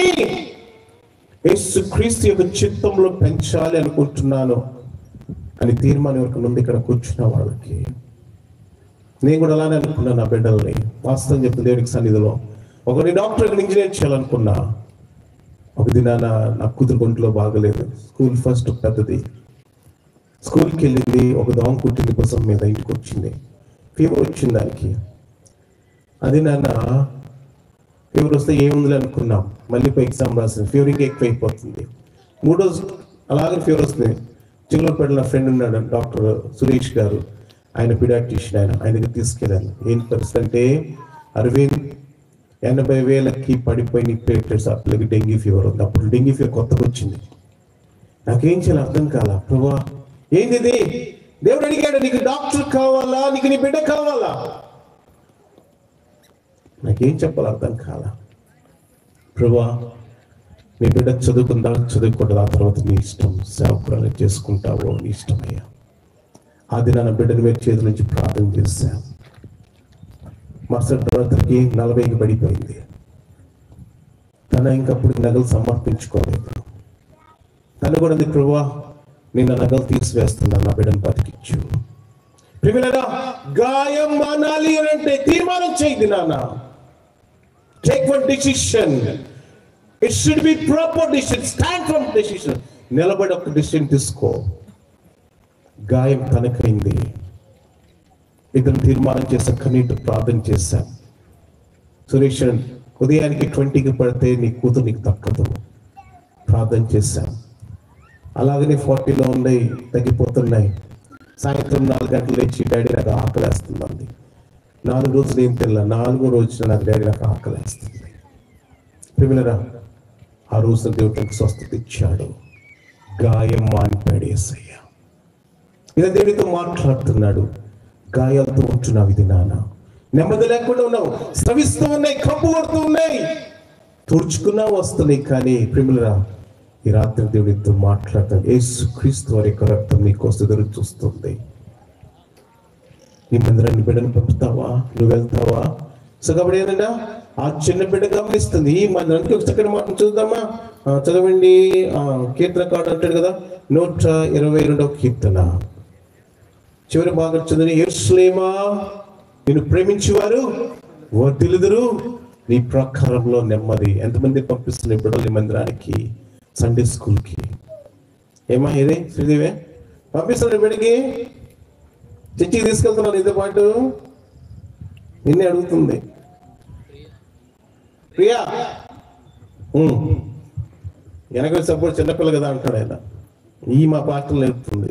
యేసు క్రీస్తు యొక్క చిత్తంలో పెంచాలి అనుకుంటున్నాను అని తీర్మానం ఎవరికి ఉంది ఇక్కడ కూర్చున్న వాళ్ళకి నేను కూడా అలానే అనుకున్నాను నా బిడ్డల్ని వాస్తవం చెప్తుంది దేవునికి సన్నిధిలో ఒకరిని డాక్టర్ ఒకరిని ఇంజనీర్ చేయాలనుకున్నా ఒక దినాన నా కూతురు ఒంట్లో బాగలేదు స్కూల్ ఫస్ట్ పెద్దది స్కూల్కి వెళ్ళింది ఒక దోమ కుట్టింది కోసం మీద ఇంటికి వచ్చింది ఫీవర్ వచ్చింది దానికి అది నాన్న ఫీవర్ వస్తే ఏముంది అనుకున్నాం మళ్ళీ పోయి ఎగ్జామ్ రాసింది ఫీవర్ ఇంకా ఎక్కువ అయిపోతుంది మూడో అలాగే ఫీవర్ వస్తుంది చిల్లపేట నా ఫ్రెండ్ ఉన్నాడు డాక్టర్ సురేష్ గారు ఆయన పిడాట్రిషియన్ ఆయన ఆయనకి తీసుకెళ్ళాను ఏం పరిస్థితి అంటే అరవింద్ ఎనభై వేలకి పడిపోయిన ప్లేటెట్స్ అప్పటికి డెంగీ ఫీవర్ ఉంది అప్పుడు డెంగీ ఫీవర్ కొత్తగా వచ్చింది నాకేం చేయాలి అర్థం కాల ప్రభా ఏంది ఇది దేవుడు అడిగాడు నీకు డాక్టర్ కావాలా నీకు నీ బిడ్డ కావాలా నాకేం చెప్పాలి అర్థం కాల ప్రభా నీ బిడ్డ చదువుకుందా చదువుకుంటుందా ఆ తర్వాత నీ ఇష్టం సేవకురాలు చేసుకుంటావో నీ ఇష్టమయ్యా అది నా బిడ్డను మీద చేతుల నుంచి ప్రార్థన చేశాం మరుసటి రాత్రికి నలభైకి పడిపోయింది తన ఇంకప్పుడు నగలు సమర్పించుకోలేదు తను కూడా అంది ప్రభా నేను ఆ నగలు తీసివేస్తున్నాను నా బిడ్డను బతికించు ప్రిమిలరా గాయం మానాలి అని అంటే తీర్మానం చేయండి నాన్న take one decision it should be proper decision stand from decision నిలబడి ఒక డిసిషన్ తీసుకో గాయం తనకైంది ఇద్దరు తీర్మానం చేసాం కన్నీటి ప్రార్థన చేశాం సురేష్ ఉదయానికి ట్వంటీకి పడితే నీ కూతురు నీకు తక్కదు ప్రార్థన చేశాం అలాగనే ఫార్టీలో ఉన్నాయి తగ్గిపోతున్నాయి సాయంత్రం నాలుగు గంటలు లేచి డాడీ నాకు ఆకలేస్తుందండి నాలుగు రోజులు ఏం తెల్ల నాలుగో రోజున నాకు డాడీ నాకు ఆకలేస్తుంది ప్రిమిలరా ఆ రోజున దేవుడికి స్వస్థత ఇచ్చాడు గాయం మానిపాడు ఏసయ్య ఇలా దేవుడితో మాట్లాడుతున్నాడు గాయాలతో ఉంటున్నావు ఇది నాన్న నెమ్మది లేకుండా ఉన్నావు స్రవిస్తూ ఉన్నాయి కప్పు కొడుతూ ఉన్నాయి తుడుచుకున్నా వస్తున్నాయి కానీ ప్రిమిలరా ఈ రాత్రి దేవుడితో మాట్లాడతాడు యేసు క్రీస్తు వారి యొక్క రక్తం నీకోసం ఎదురు చూస్తుంది నీ మందిరాన్ని బిడ్డను పంపుతావా నువ్వు వెళ్తావా సో కాబట్టి ఏంటంటే ఆ చిన్న బిడ్డ గమనిస్తుంది ఈ మందిరానికి ఒక చక్కటి మాట చూద్దామా ఆ, చదవండి ఆ, కీర్తన కార్డు అంటాడు కదా నూట ఇరవై రెండవ కీర్తన చివరి భాగం చదివి ఎరుసలేమా నేను ప్రేమించేవారు వర్తిలుదురు నీ ప్రకారంలో నెమ్మది ఎంతమంది పంపిస్తున్న బిడ్డలు ఈ మందిరానికి సండే స్కూల్కి ఏమా ఇది శ్రీదేవే పంపిస్తాడు బిడ్డకి చర్చికి తీసుకెళ్తున్నాను ఇదే పాటు నిన్నే అడుగుతుంది ప్రియా ఉమ్. వెనక సపోర్ట్ చిన్నపిల్ల కదా అంటాడు ఆయన ఈ మా పాటలు నేర్పుతుంది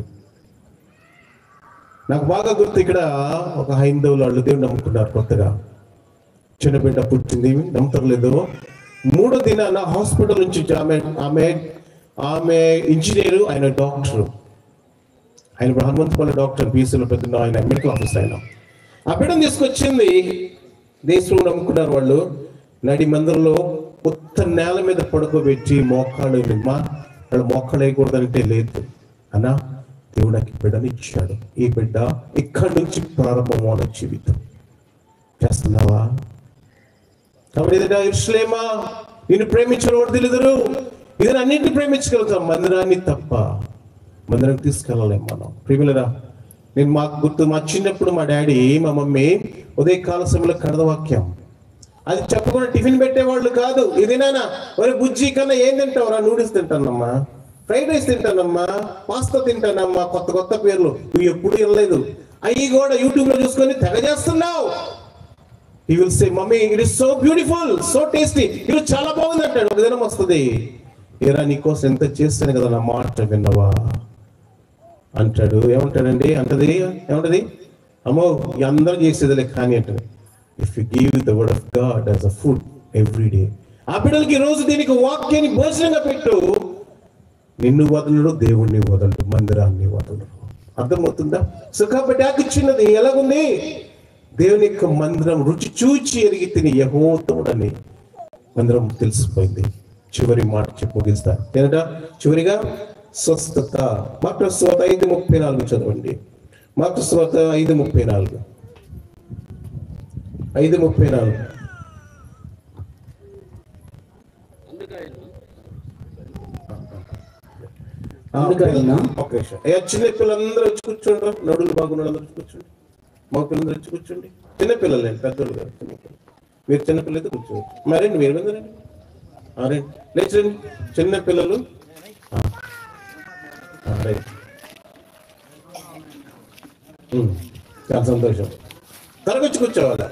నాకు బాగా గుర్తు ఇక్కడ ఒక హైందవులు వాళ్ళు దేవుడు నమ్ముకున్నారు కొత్తగా చిన్న బిడ్డ పుట్టింది నమ్ముతలేదు మూడో దినాన హాస్పిటల్ నుంచి ఆమె ఆమె ఆమె ఇంజనీరు ఆయన డాక్టర్ ఆయన ఇప్పుడు హనుమంతపల్లి డాక్టర్ బీసీలో పెద్ద ఆయన మెడికల్ ఆఫీసర్ ఆయన ఆ బిడ్డను తీసుకొచ్చింది దేశంలో నమ్ముకున్నారు వాళ్ళు నడి మందిరంలో కొత్త నేల మీద పడుకోబెట్టి మోకాళ్ళు మా వాళ్ళు మోకాళ్ళు వేయకూడదంటే లేదు అన్నా దేవుడు నాకు ఈ బిడ్డనిచ్చాడు ఈ బిడ్డ ఇక్కడి నుంచి ప్రారంభం వాళ్ళ జీవితం చేస్తున్నావా కాబట్టి ఏదైనా ఇరుషులేమా నిన్ను ప్రేమించిన వాడు తెలియదురు ఇది అన్నింటిని ప్రేమించగలుగుతాం మందిరాన్ని తప్ప మందిరానికి తీసుకెళ్ళలేం మనం ప్రేమిలరా నేను మాకు గుర్తు మా చిన్నప్పుడు మా డాడీ మా మమ్మీ ఉదయకాల సమయంలో కడదవాక్యం అది చెప్పకుండా టిఫిన్ పెట్టేవాళ్ళు కాదు ఇది నాన్న ఒరే బుజ్జి కన్నా ఏం తింటావురా నూడిల్స్ తింటానమ్మా ఫ్రైడ్ రైస్ తింటానమ్మా పాస్తా తింటానమ్మా కొత్త కొత్త పేర్లు నువ్వు ఎప్పుడు వినలేదు అవి కూడా యూట్యూబ్ లో చూసుకొని తెగ చేస్తున్నావు ఈ will say mummy it is so beautiful so tasty ఇది చాలా బాగుంది అంటాడు ఒక దినం వస్తుంది ఏరా నీకోసం ఎంత చేస్తాను కదా నా మాట విన్నవా అంటాడు ఏమంటాడండి అంటది ఏమంటది అమ్మో ఈ అందరూ చేసేదిలే కానీ అంటది if you give the word of God as a food every day ఆ బిడ్డలకి ఈ రోజు దీనికి వాక్యాన్ని భోజనంగా పెట్టు నిన్ను వదలడు దేవుణ్ణి వదలడు మందిరాన్ని వదలడు అర్థమవుతుందా సో కాబట్టి నాకు చిన్నది ఎలాగుంది దేవుని యొక్క మందిరం రుచి చూచి ఎరిగి తిని యహోతముడని మందిరం తెలిసిపోయింది చివరి మాట చెప్పి ముగిస్తా ఏంట చివరిగా స్వస్థత మాట స్వత ఐదు ముప్పై నాలుగు చదవండి మాట స్వత ఐదు ముప్పై నాలుగు ఐదు ముప్పై నాలుగు ఆ, అందుకైనా ఒక నిమిషం. ఏ చిన్న పిల్లలందరూ వచ్చి కూర్చోండి నడులు బాగున్న వాళ్ళందరూ వచ్చి కూర్చోండి మా పిల్లలందరూ వచ్చి కూర్చోండి చిన్న పిల్లలు అండి పెద్దోళ్ళు కాదు చిన్న పిల్లలు మీరు చిన్న పిల్లలు అయితే కూర్చోవచ్చు మరండి మీరు మీద రండి ఆ, రండి లేచి రండి చిన్న పిల్లలు ఆ. ఆ, రైట్ ఉమ్, చాలా సంతోషం తరగొచ్చి కూర్చోవాలా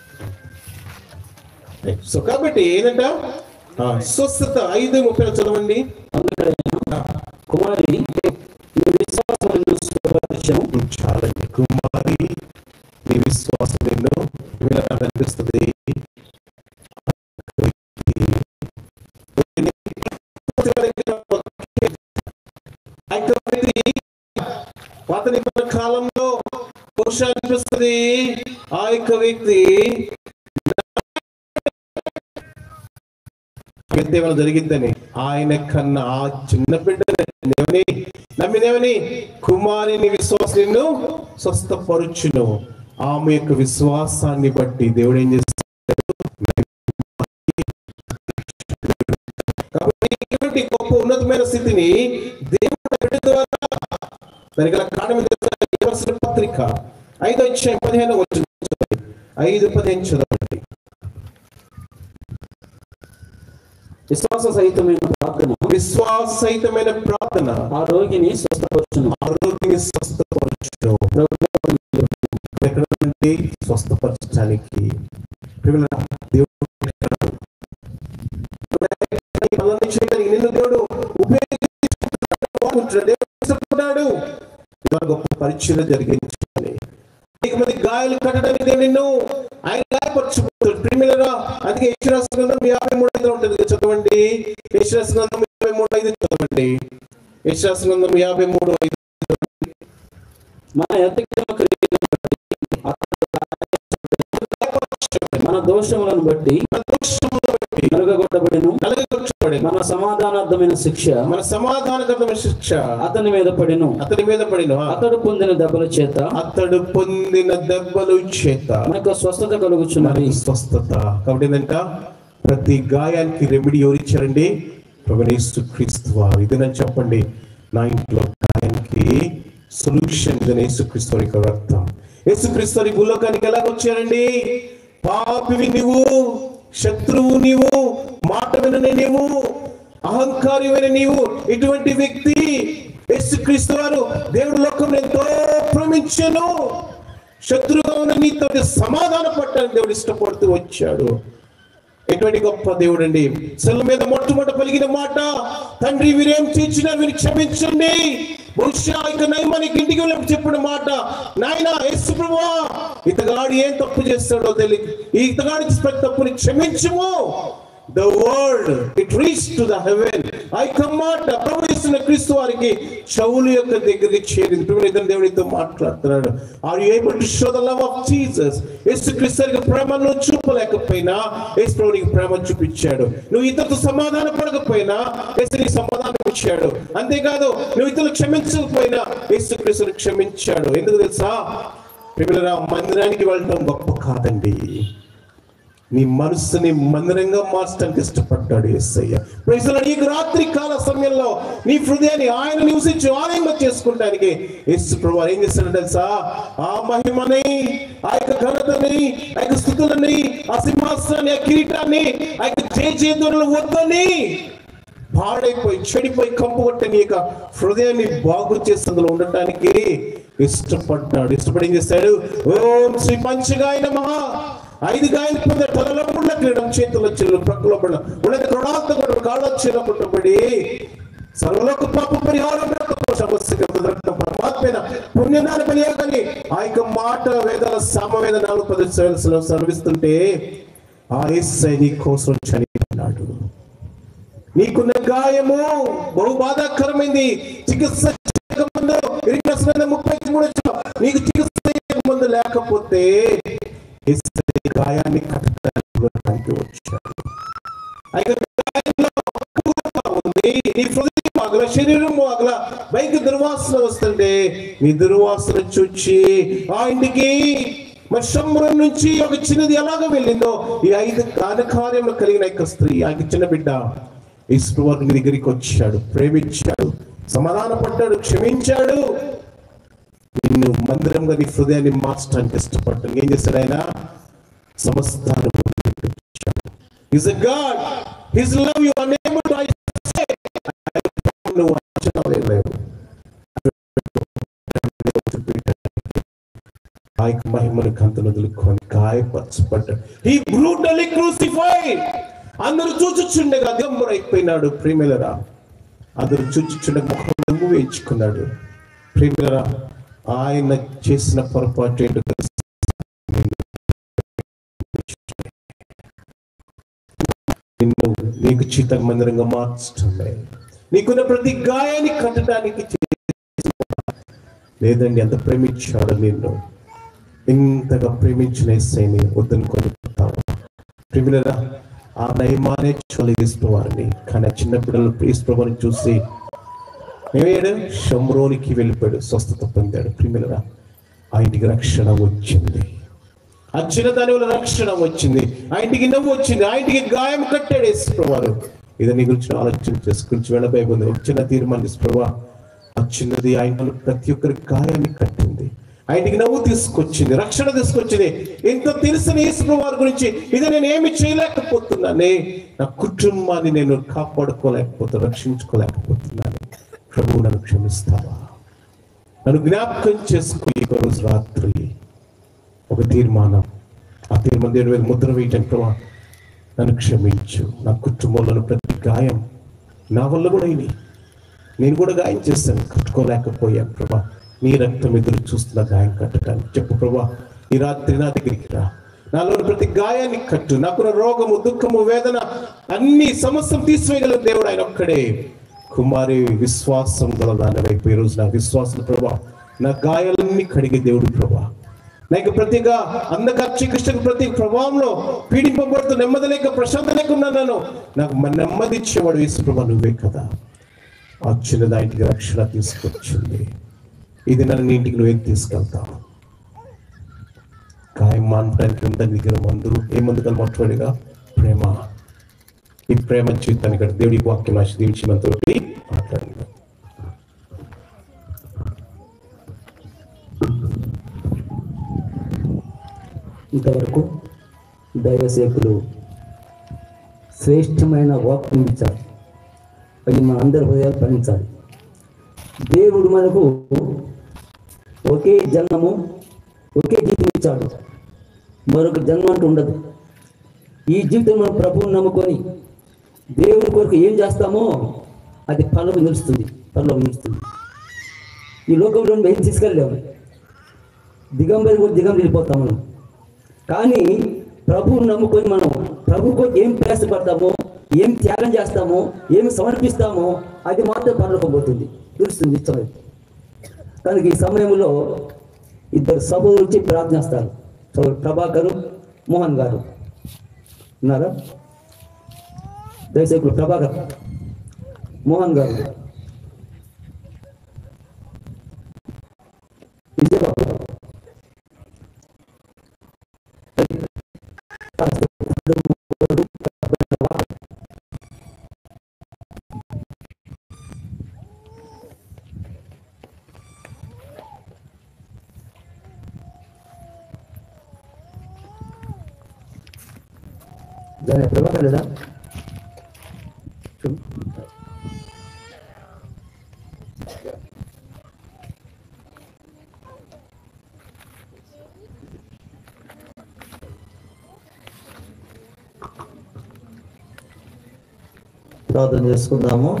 రైట్. సో కాబట్టి ఏంటంట ఆ, స్వస్థత ఐదు ముప్పై చదవండి అందుకైనా కుమారి నీ విశ్వాసమును స్వపరిచయం చాలా కుమారి నీ విశ్వాసం నిన్ను ఇలా కనిపిస్తుంది పాత నిబంధన కాలంలో పురుష అనిపిస్తుంది ఆ యొక్క వ్యక్తి వ్యక్తి ఏమైనా జరిగిందని ఆయన కన్నా ఆ చిన్న బిడ్డని నమ్మినేమని కుమారిని విశ్వాసం నిన్ను స్వస్థపరుచును ఆమె యొక్క విశ్వాసాన్ని బట్టి దేవుడు ఏం చేస్తాడు కాబట్టి ఇటువంటి గొప్ప ఉన్నతమైన స్థితిని దేవుడు బిడ్డ ద్వారా దానికి గల కారణం ఏంటో తెలుసా? యోహాను పత్రిక ఐదు వచ్చే పదిహేను వచ్చిన ఐదు పదిహేను చదవండి విశ్వాస సహితమైన ప్రార్థన విశ్వాసహితమైన ప్రార్థన ఆ రోగిని స్వస్థపరచును ఆరోగ్యాన్ని స్వస్థపరచడం ఎక్కడ నుండి స్వస్థపరచడానికి ప్రియులారా, దేవుడు పెట్టాడు. ఈ పనులన్నీ చేయడానికి నిన్ను దేవుడు ఉపయోగించుకుంటున్నాడు. దేవుడు ఇష్టపడ్డాడు. ఇవాళ గొప్ప పరిచయం జరిగించాలి అనేక మంది గాయాలు కట్టడానికి దేవుడు నిన్ను ఆయన గాయపరచుకుంటాడు ప్రిమిలరా అందుకే యశ్రాస గ్రంథం యాభై మూడు ఐదు ఉంటుంది కదా చదవండి యశ్రాస గ్రంథం యాభై మూడు ఐదు చదవండి యశ్రాస గ్రంథం యాభై మూడు ఐదు మన ఎత్తకిన క్రియలను బట్టి మన దోషములను బట్టి మన దోషములను బట్టి నలుగగొట్టబడిను నలగగొట్టబడి మన సమాధానార్థమైన శిక్ష మన సమాధానకరమైన శిక్ష అతని మీద పడిను అతని మీద పడిన అతడు పొందిన దెబ్బల చేత అతడు పొందిన దెబ్బలు చేత మనకు స్వస్థత కలుగుచున్నది మనకి స్వస్థత కాబట్టి ఏంటంట ప్రతి గాయానికి రెమెడీ ఎవరు ఇచ్చారండి ప్రభునేసు క్రీస్తు వారు ఇదేనని చెప్పండి నా ఇంట్లో గాయానికి సొల్యూషన్ ఇదని యేసుక్రీస్తు వారి యొక్క రక్తం యేసుక్రీస్తు వారి భూలోకానికి ఎలా వచ్చారండి పాపివి నీవు శత్రువు నీవు మాట వినని నీవు అహంకారివైన నీవు ఇటువంటి వ్యక్తి యేసుక్రీస్తు వారు దేవుడు లోకం ఎంతో ప్రేమించను శత్రుగా ఉన్న నీతో సమాధాన పట్టాలని దేవుడు ఇష్టపడుతూ వచ్చాడు ఎటువంటి గొప్ప దేవుడు అండి సెల్ మీద మొట్టమొదట పలిగిన మాట తండ్రి వీరేం చేసినా వీరు క్షమించండి బహుశా ఇక నయమానికి ఇంటికి వెళ్ళి చెప్పిన మాట నాయన యేసు ప్రభువా ఇతగాడు ఏం తప్పు చేస్తాడో తెలియదు ఈ ఇతగాడి ప్రతి తప్పుని క్షమించము the world it reach to the heaven ఆ యొక్క మాట ప్రభు యేసున క్రీస్తు వారికి చౌలు యొక్క దగ్గరికి చేరింది ప్రభు ఇతను దేవుడితో మాట్లాడుతున్నాడు are you able to show the love of Jesus Yesu క్రీస్తుకి ప్రేమను చూపలేకపోయినా యేసు ప్రభు నీకు ప్రేమ చూపించాడు నువ్వు ఇతరులతో సమాధాన పడకపోయినా యేసు నీకు సమాధానం ఇచ్చాడు అంతేకాదు నువ్వు ఇతరులు క్షమించకపోయినా యేసు క్రీస్తుని క్షమించాడు ఎందుకు తెలుసా ప్రియులరా మందిరానికి వెళ్ళడం గొప్ప కాదండి నీ మనసుని మందిరంగా మార్చడానికి ఇష్టపడ్డాడు ఎస్సయ్య ప్రజలు ఈ రాత్రి కాల సమయంలో నీ హృదయాన్ని ఆయన నివసించి ఆలయంగా చేసుకుంటానికి యేసు ప్రభు ఏం చేస్తాడు తెలుసా ఆ మహిమని ఆ యొక్క ఘనతని ఆ యొక్క స్థుతులని ఆ సింహాసనాన్ని ఆ కిరీటాన్ని ఆ యొక్క జయ జయధ్వనులు వద్దని పాడైపోయి చెడిపోయి కంపు కొట్టని యొక్క హృదయాన్ని బాగు చేసేందులో ఉండటానికి ఇష్టపడ్డాడు ఇష్టపడి ఏం చేస్తాడు ఓం శ్రీ పంచగాయన మహా ఐదు గాయలు పొందే తలలో ఉన్న క్రీడం చేతుల్లో చిల్లు ప్రక్కలో పడ ఉన్నది కృణాంత కూడా కాళ్ళ చీల పుట్టబడి సర్వలోక పాప పరిహారం సమస్య పరమాత్మైన పుణ్యనాన్ని బలియాగని ఆ యొక్క మాట వేదాల సామవేద నాలుగు పది సేవలు సర్విస్తుంటే ఆ ఎస్ఐ నీ కోసం చనిపోయినాడు నీకున్న గాయము బహు బాధాకరమైంది చికిత్స చేయకముందు ఇరిగిన ముప్పై మూడు వచ్చాం. నీకు చికిత్స చేయకముందు లేకపోతే యేసయ్య గాయాన్ని కట్టడానికి వచ్చాడు ఆ యొక్క గాయంలో ఎక్కువగా ఉంది నీ హృదయం ఆగల శరీరం ఆగల బైక్ దుర్వాసన వస్తుంటే నీ దుర్వాసన చూచి ఆ ఇంటికి మరి శంబరం నుంచి ఒక చిన్నది ఎలాగ వెళ్ళిందో ఈ ఐదు కార్యములు కలిగిన యొక్క స్త్రీ ఆ యొక్క చిన్న బిడ్డ ఈశ్వరు నీ దగ్గరికి వచ్చాడు ప్రేమించాడు సమాధాన పడ్డాడు క్షమించాడు నిన్ను మందిరంగా నీ హృదయాన్ని మార్చడానికి ఇష్టపడ్డాడు ఏం చేశాడు ఆయన సమస్తాన్ని He's a God. His love you are unable to say. నువ్వు అంచనా వేయలేవు. ఆ యొక్క మహిమను కంతను వదులుకొని గాయపరచబడ్డాడు ఈ బ్రూటలీ క్రూసిఫైడ్ అందరూ చూచుచుండగా గమ్మురైపోయినాడు ప్రేమిలరా అందరూ చూచుచుండగా ముఖం వేయించుకున్నాడు ప్రేమిలరా ఆయన చేసిన పొరపాటు ఏంటో తెలుసా? నిన్ను నీకు చీత మందిరంగా మార్చడమే నీకున్న ప్రతి గాయాన్ని కట్టడానికి చేసిన లేదండి ఎంత ప్రేమించాడు నిన్ను ఇంతగా ప్రేమించిన ఎస్ఐని వద్దని కొనుక్కుంటావు ప్రిమిలరా ఆ నయమానే చొలగిస్తూ వారిని కానీ ఆ చిన్న పిల్లలు ప్రీస్తుని చూసి ఏమయ్యాడు షమ్రోనికి వెళ్ళిపోయాడు స్వస్థత పొందాడు ప్రిమిలరా ఆ ఇంటికి రక్షణ వచ్చింది ఆ చిన్నదాని వల్ల రక్షణ వచ్చింది ఆ ఇంటికి నవ్వు వచ్చింది ఆ ఇంటికి గాయం కట్టాడు యేసుప్రభువారు ఇది నీ గురించి ఆలోచన చేసుకుని వెళ్ళబోయింది ఒక చిన్న తీర్మానం యేసుప్రభు ఆ చిన్నది ఆ ఇంట్లో ప్రతి ఒక్కరి గాయాన్ని కట్టింది ఆ ఇంటికి నవ్వు తీసుకొచ్చింది రక్షణ తీసుకొచ్చింది ఇంత తెలిసిన యేసుప్రభు వారి గురించి ఇది నేను ఏమి చేయలేకపోతున్నానే నా కుటుంబాన్ని నేను కాపాడుకోలేకపోతున్నా రక్షించుకోలేకపోతున్నాను ప్రభు నన్ను క్షమిస్తావా నన్ను జ్ఞాపకం చేసుకో ఈ రోజు రాత్రి ఒక తీర్మానం ఆ తీర్మానం దేవుని మీద ముద్ర వేయటం ప్రభా నన్ను క్షమించు నా కుటుంబంలో ప్రతి గాయం నా వల్ల కూడా అయినాయి నేను కూడా గాయం చేశాను కట్టుకోలేకపోయాను ప్రభా నీ రక్తం ఎదురు చూస్తున్న గాయం కట్టడానికి చెప్పు ప్రభా ఈ రాత్రి నా దగ్గరికి రా నాలో ప్రతి గాయాన్ని కట్టు నాకున్న రోగము దుఃఖము వేదన అన్ని సమస్తం తీసివేయగల దేవుడు ఆయన ఒక్కడే కుమారి విశ్వాసం గల దాని వైపు ఈ రోజు నా విశ్వాసం ప్రభా నా గాయాలన్నీ కడిగే దేవుడు ప్రభా నాకు ప్రతిగా అందకక్షి కృష్ణ ప్రతి ప్రభావంలో పీడింపబడుతూ నెమ్మది లేక ప్రశాంత లేకుండా నన్ను నాకు మ- నెమ్మది ఇచ్చేవాడు యేసుప్రభ నువ్వే కదా ఆ చిన్నదా ఇంటికి రక్షణ తీసుకొచ్చింది ఇది నన్ను నీ ఇంటికి నువ్వేం తీసుకెళ్తావు గాయం మానడానికి ఉందా నీ దగ్గర మందు ఏ మందు కల మొట్టమొదటిగా ప్రేమ ఈ ప్రేమ జీవితాన్ని ఇక్కడ దేవుడి వాక్యం ఆశీర్వదించి మనతో మాట్లాడింది ఇంతవరకు దైవ సేవకులు శ్రేష్టమైన వాక్యం ఇచ్చారు అది మన అందరి హృదయాలు పండించాలి దేవుడు మనకు ఒకే జన్మము ఒకే జీవితం ఇచ్చాడు మరొక జన్మ అంటూ ఉండదు ఈ జీవితం మనం ప్రభువుని నమ్ముకొని దేవుని కొరకు ఏం చేస్తామో అది పనులకు నిలుస్తుంది పనులకు నిలుస్తుంది ఈ లోకంలో ఏం తీసుకెళ్ళలేము దిగంబరి కూడా దిగంబరి వెళ్ళిపోతాం మనం కానీ ప్రభువుని నమ్ముకొని మనం ప్రభు కొరకు ఏం ప్రయాసపడతామో ఏం త్యాగం చేస్తామో ఏం సమర్పిస్తామో అది మాత్రం పనులకపోతుంది తెలుస్తుంది ఇష్టం కనుక ఈ సమయంలో ఇద్దరు సభలు వచ్చి ప్రార్థిస్తారు సోదరుడు ప్రభాకరు మోహన్ గారు ఉన్నారా దయచేసి ప్రభాకర్ మోహన్ గారు విజయబాబు దాని ప్రభాకర్ లేదా చూ- ప్రార్థన చేసుకుందాము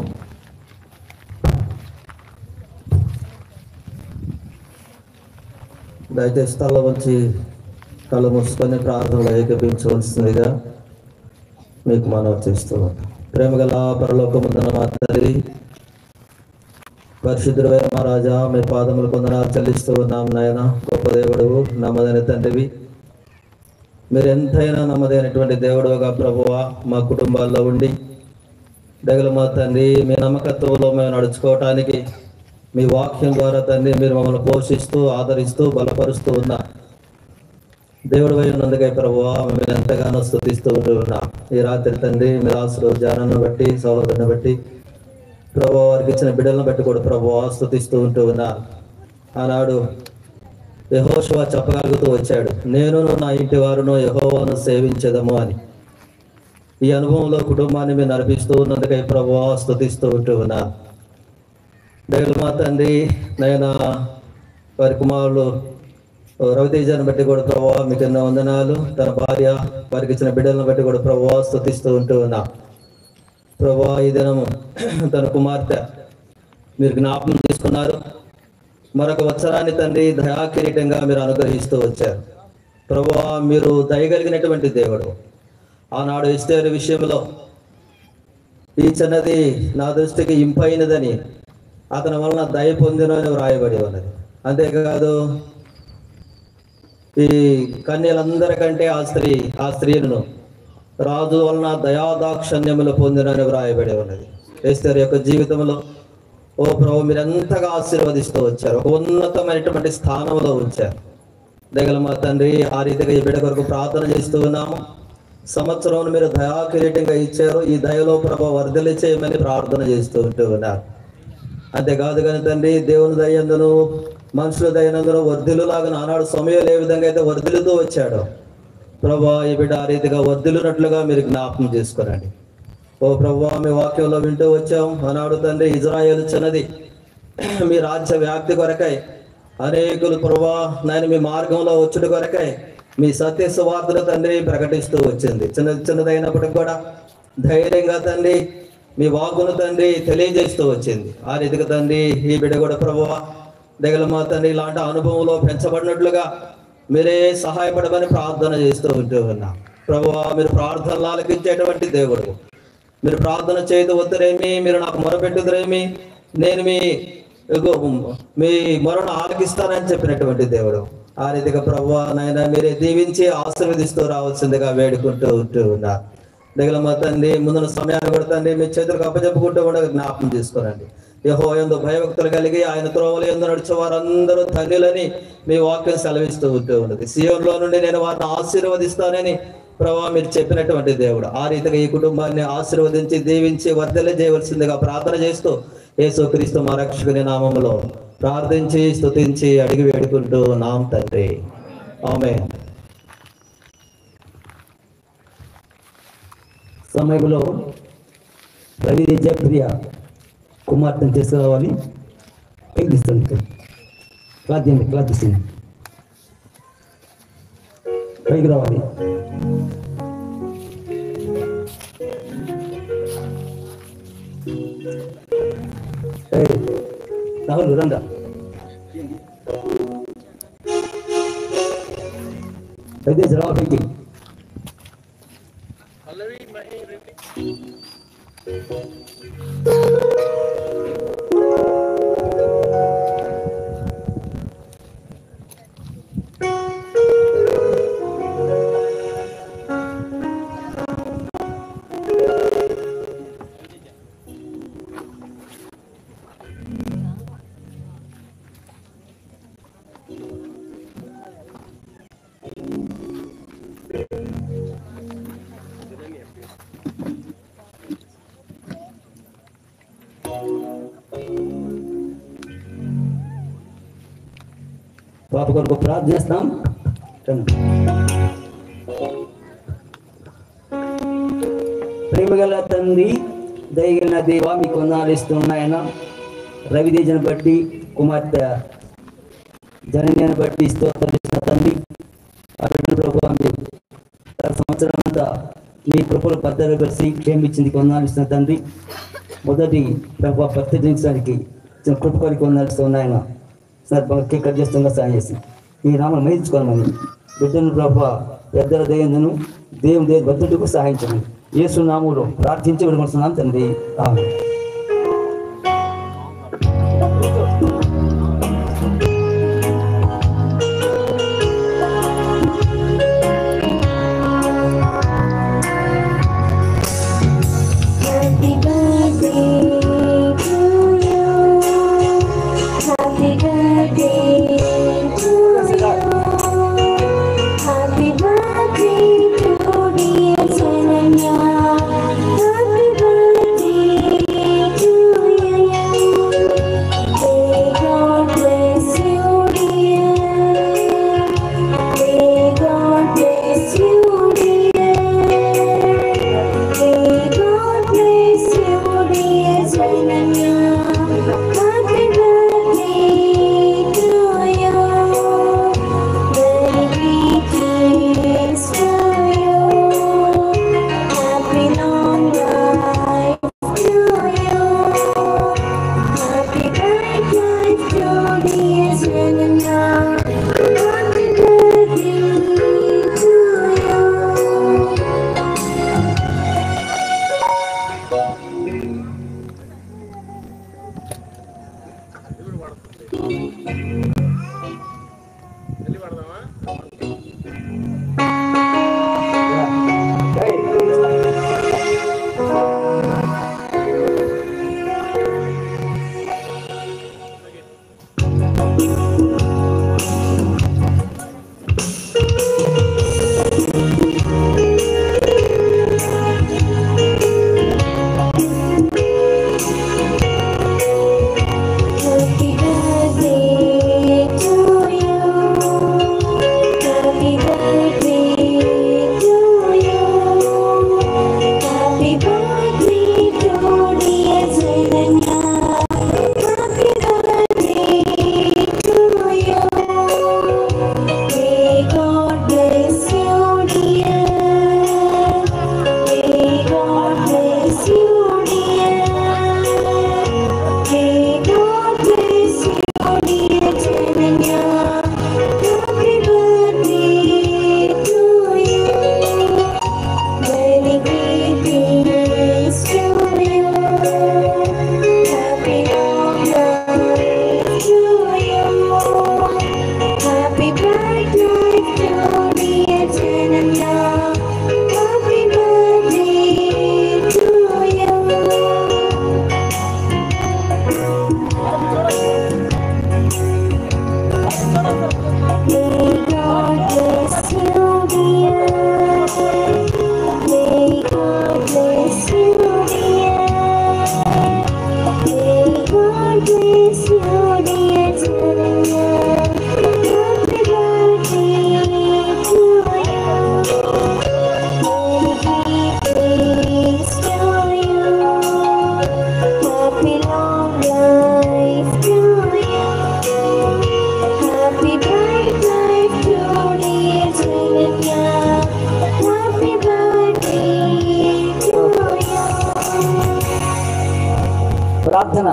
దయచేసి తల వచ్చి కళ్ళు మూసుకొని ప్రార్థనలో ఏకపించవలసిందిగా మీకు మనవి చేస్తున్నాను ప్రేమగల పరలోకముందన మా తండ్రి పరిశుద్ధుడైన మా రాజా మీ పాదములు కొందనాలు చెల్లిస్తూ ఉన్నాం నాయన గొప్ప దేవుడు నమ్మదైన తండ్రివి మీరు ఎంతైనా నమ్మదైనటువంటి దేవుడుగా ప్రభువా మా కుటుంబాల్లో ఉండి దగల మా తండ్రి మీ నమ్మకత్వంలో మేము నడుచుకోవటానికి మీ వాక్యం ద్వారా తండ్రి మీరు మమ్మల్ని పోషిస్తూ ఆదరిస్తూ బలపరుస్తూ ఉన్నా దేవుడు అయినందుకై ప్రభువా మేము ఎంతగానో స్థుతిస్తూ ఉంటూ ఉన్నాం ఈ రాత్రి తండ్రి మీరు ఆశలు జ్ఞానాన్ని బట్టి సౌలభ్యాన్ని బట్టి ప్రభు వారికి ఇచ్చిన బిడ్డలను బట్టి కూడా ప్రభు స్థుతిస్తూ ఉంటూ ఉన్నా ఆనాడు యహోశివ చెప్పగలుగుతూ వచ్చాడు నేను నా ఇంటి వారును యహోవాను సేవించదము అని ఈ అనుభవంలో కుటుంబాన్ని మీరు నడిపిస్తూ ఉన్నందుకై ప్రభు స్థుతిస్తూ ఉంటూ ఉన్నా దేవుడు మా తండ్రి నయన వారి కుమారులు రవితేజాన్ని బట్టి కూడా ప్రభావ మీకు ఎన్నో వందనాలు తన భార్య వారికి ఇచ్చిన బిడ్డలను బట్టి కూడా ప్రభావ స్థుతిస్తూ ఉంటూ ఉన్నా ప్రభా ఈ దినము తన కుమార్తె మీరు జ్ఞాపకం చేసుకున్నారు మరొక వత్సరాన్ని తండ్రి దయాకిరీటంగా మీరు అనుగ్రహిస్తూ వచ్చారు ప్రభా మీరు దయగలిగినటువంటి దేవుడు ఆనాడు ఇస్తేరు విషయంలో ఈ చిన్నది నా దృష్టికి ఇంపైనదని అతని వలన దయ పొందినని వ్రాయబడి ఉన్నది అంతేకాదు ఈ కన్యలందరికంటే ఆ స్త్రీ ఆ స్త్రీలను రాజు వలన దయాదాక్షణ్యములు పొందినని వ్రాయబడి ఉన్నది ఎస్తేర్ యొక్క జీవితంలో ఓ ప్రభు మీరు ఎంతగా ఆశీర్వదిస్తూ వచ్చారు ఒక ఉన్నతమైనటువంటి స్థానంలో ఉంచారు దగ్గర మా తండ్రి ఆ రీతిగా ఈ బిడ్డ కొరకు ప్రార్థన చేస్తూ ఉన్నాము సంవత్సరం మీరు దయా కిరీటంగా ఇచ్చారు ఈ దయలో ప్రభ వర్ధలి చేయమని ప్రార్థన చేస్తూ ఉంటూ ఉన్నారు అంతేకాదు కానీ తండ్రి దేవుని దయ్యందును మనుషుల దయనందును వర్ధిలులాగా నానాడు సమయం ఏ విధంగా అయితే వర్ధిలుతూ వచ్చాడో ప్రభా ఈ బిడ్డ ఆ రీతిగా వర్ధిల్లునట్లుగా మీరు జ్ఞాపకం చేసుకురండి ఓ ప్రభా మీ వాక్యంలో వింటూ వచ్చాం ఆనాడు తండ్రి ఇజ్రాయేల్ చిన్నది మీ రాజ్య వ్యాప్తి కొరకై అనేకులు ప్రభా నేను మీ మార్గంలో వచ్చుడు కొరకై మీ సత్య సువార్తలు తండ్రి ప్రకటిస్తూ వచ్చింది చిన్న చిన్నదైనప్పటికి కూడా ధైర్యంగా తండ్రి మీ వాక్కును తండ్రి తెలియజేస్తూ వచ్చింది ఆ రీతిగా తండ్రి ఈ బిడ్డ కూడా ప్రభువా దగ్గర మా తండ్రి ఇలాంటి అనుభవంలో పెంచబడినట్లుగా మీరే సహాయపడమని ప్రార్థన చేస్తూ ఉంటూ ఉన్నాం ప్రభువా మీరు ప్రార్థనలు ఆలకించేటువంటి దేవుడు మీరు ప్రార్థన చేయదు వద్దరేమి మీరు నాకు మొరపెట్టుదరేమి నేను మీ ఇగో మీ మొరను ఆలకిస్తానని చెప్పినటువంటి దేవుడు ఆ రీతిగా ప్రభు నాయన మీరే దీవించి ఆశీర్వదిస్తూ రావాల్సిందిగా వేడుకుంటూ ఉంటూ ఉన్నారు దగ్గర మా తండ్రి ముందున్న సమయాన్ని కూడా తండ్రి మీ చేతులకు అప్పచెప్పుకుంటూ కూడా జ్ఞాపకం చేసుకోనండి యహో ఎందు భయభక్తులు కలిగి ఆయన త్రోవలు ఎందు నడిచే వారందరూ తండ్రులని మీ వాక్యం సెలవిస్తూ ఉంటూ ఉన్నది సియోన్లో నుండి నేను వారిని ఆశీర్వదిస్తానని ప్రభావ మీరు చెప్పినటువంటి దేవుడు ఆ రీతిగా ఈ కుటుంబాన్ని ఆశీర్వదించి దీవించి వర్ధలే చేయవలసిందిగా ప్రార్థన చేస్తూ యేసు క్రీస్తు మా రక్షకుని నామములో ప్రార్థించి స్తుతించి అడిగి వేడుకుంటూ నాం తండ్రి ఆమె సమయంలో రవి విద్యాప్రియ కుమార్తెను తీసుకురావాలి పైకి తీస్తాను ఇక్కడ క్లాత్ తీయండి క్లాత్ తీస్తుంది పైకి రావాలి ఏయ్, రాహుల్ రండా అయితే రావ పైకి పాప కొరకు ప్రార్థన చేస్తాం రండి. ప్రేమగల తండ్రి దయగలిగిన దేవ మీ కొన్నాళ్ళిస్తున్నాయన రవితేజను బట్టి కుమార్తె జననిని బట్టి స్తోత్రిస్తున్న తండ్రి అటు ప్రభు మీరు గత సంవత్సరం అంతా మీ కృపలు పద్ధతులు కలిసి క్షేమించింది కొన్నాళ్ళిస్తున్న తండ్రి మొదటి ప్రభు ప్రత్యేకించడానికి కృప కొరికి కొన్నాళ్ళిస్తున్నాయన సందర్భంగా కేక్ కట్ చేస్తుండగా సాయం చేసి మీ నామను మహించుకోమని బిడ్డను ప్రభు పెద్దల దయందును దేవుని దేవుని భద్రుడికి సహాయించమని యేసు నామంలో ప్రార్థించి విడుకుంటున్నాం తండ్రి ఆమె Happy birthday to you. Happy birthday to you. Happy birthday to dear Sananya. Happy birthday ప్రార్థన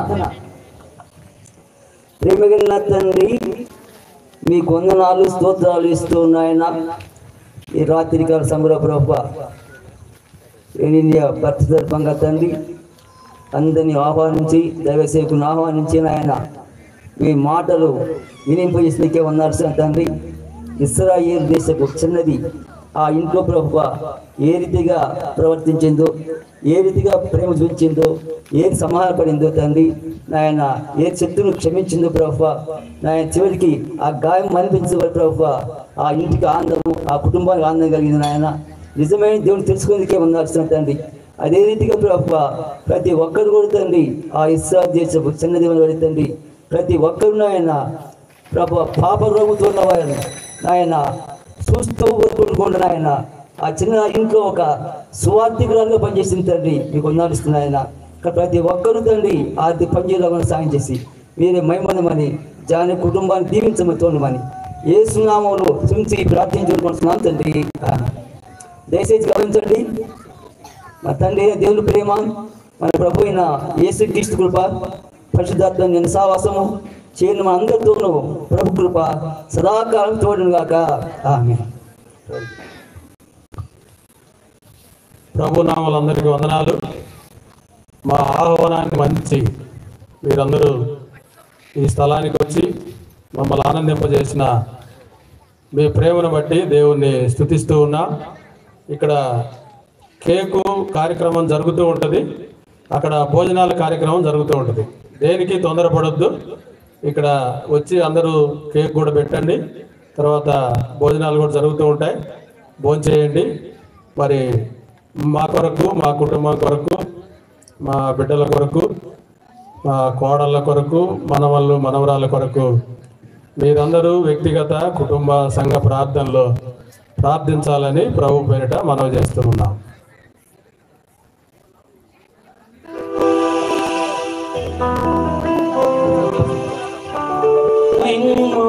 ప్రేమగలిగిన తండ్రి మీ కొందనాలు స్తోత్రాలు ఇస్తూ ఉన్నాయన ఈ రాత్రికాల సంబర ప్రభ ఇండియా భర్త సందర్భంగా తండ్రి అందరినీ ఆహ్వానించి దైవసేవకుని ఆహ్వానించిన ఆయన మీ మాటలు వినింపజేసినకే ఉన్నారు తండ్రి ఇస్రాయేల్ దేశపు చిన్నది ఆ ఇంట్లో ప్రభు ఏ రీతిగా ప్రవర్తించిందో ఏ రీతిగా ప్రేమ చూపించిందో ఏది సమాధానపడిందో తండ్రి నాయన ఏ శత్రువును క్షమించిందో ప్రభు నాయన చివరికి ఆ గాయం అనిపించబడి ప్రభు ఆ ఇంటికి ఆనందము ఆ కుటుంబానికి ఆనందం కలిగింది నాయన నిజమైన దేవుని తెలుసుకునేందుకే ఉన్నారు తండ్రి అదే రీతిగా ప్రభు ప్రతి ఒక్కరు కూడా తండ్రి ఆ ఇస్రా దేశపు చిన్న దేవుని తండ్రి ప్రతి ఒక్కరు ఆయన ప్రభు పాప రోగుతూ ఉన్నవారు ఆయన చూస్తూ ఊరుకుంటుకుండా ఆయన ఆ చిన్న ఇంట్లో ఒక సువార్థికురాలుగా పనిచేసిన తండ్రి మీకు వందాలిస్తున్న ఆయన ఇక్కడ ప్రతి ఒక్కరు తండ్రి ఆర్థిక పనిచేయడం సాయం చేసి మీరే మైమనమని జాని కుటుంబాన్ని దీవించమని తోడమని ఏ సునామంలో చూసి ప్రార్థించుకుంటున్నాం తండ్రి ఆమేన్. దయచేసి గమనించండి మా తండ్రి అయిన దేవుని ప్రేమ మన ప్రభు అయిన యేసు క్రీస్తు కృప పరిశుద్ధాత్మ నేను సావాసము చేయను మన అందరితోనూ ప్రభు కృప సదాకాలం తోడును గాక ఆమె ప్రభు నామలందరికీ వందనాలు మా ఆహ్వానాన్ని మంచి మీరందరూ ఈ స్థలానికి వచ్చి మమ్మల్ని ఆనందింపజేసిన మీ ప్రేమను బట్టి దేవుణ్ణి స్థుతిస్తూ ఉన్నా ఇక్కడ కేకు కార్యక్రమం జరుగుతూ ఉంటుంది అక్కడ భోజనాల కార్యక్రమం జరుగుతూ ఉంటుంది దేనికి తొందరపడొద్దు ఇక్కడ వచ్చి అందరూ కేక్ కూడా పెట్టండి తర్వాత భోజనాలు కూడా జరుగుతూ ఉంటాయి భోజనం చేయండి మరి మా కొరకు మా కుటుంబం కొరకు మా బిడ్డల కొరకు మా కోడళ్ళ కొరకు మనవళ్ళు మనవరాల కొరకు మీరందరూ వ్యక్తిగత కుటుంబ సంఘ ప్రార్థనలో ప్రార్థించాలని ప్రభు పేరిట మనవి చేస్తూ ఉన్నాం నిన్ను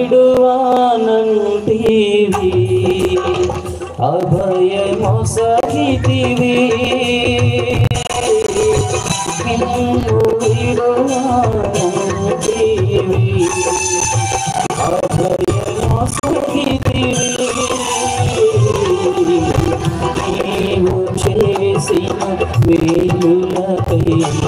విడువానంటివి అభయమొసగితివి నిన్ను విడువానంటివి అభయమొసగితివి నీవు చేసిన మేలులకై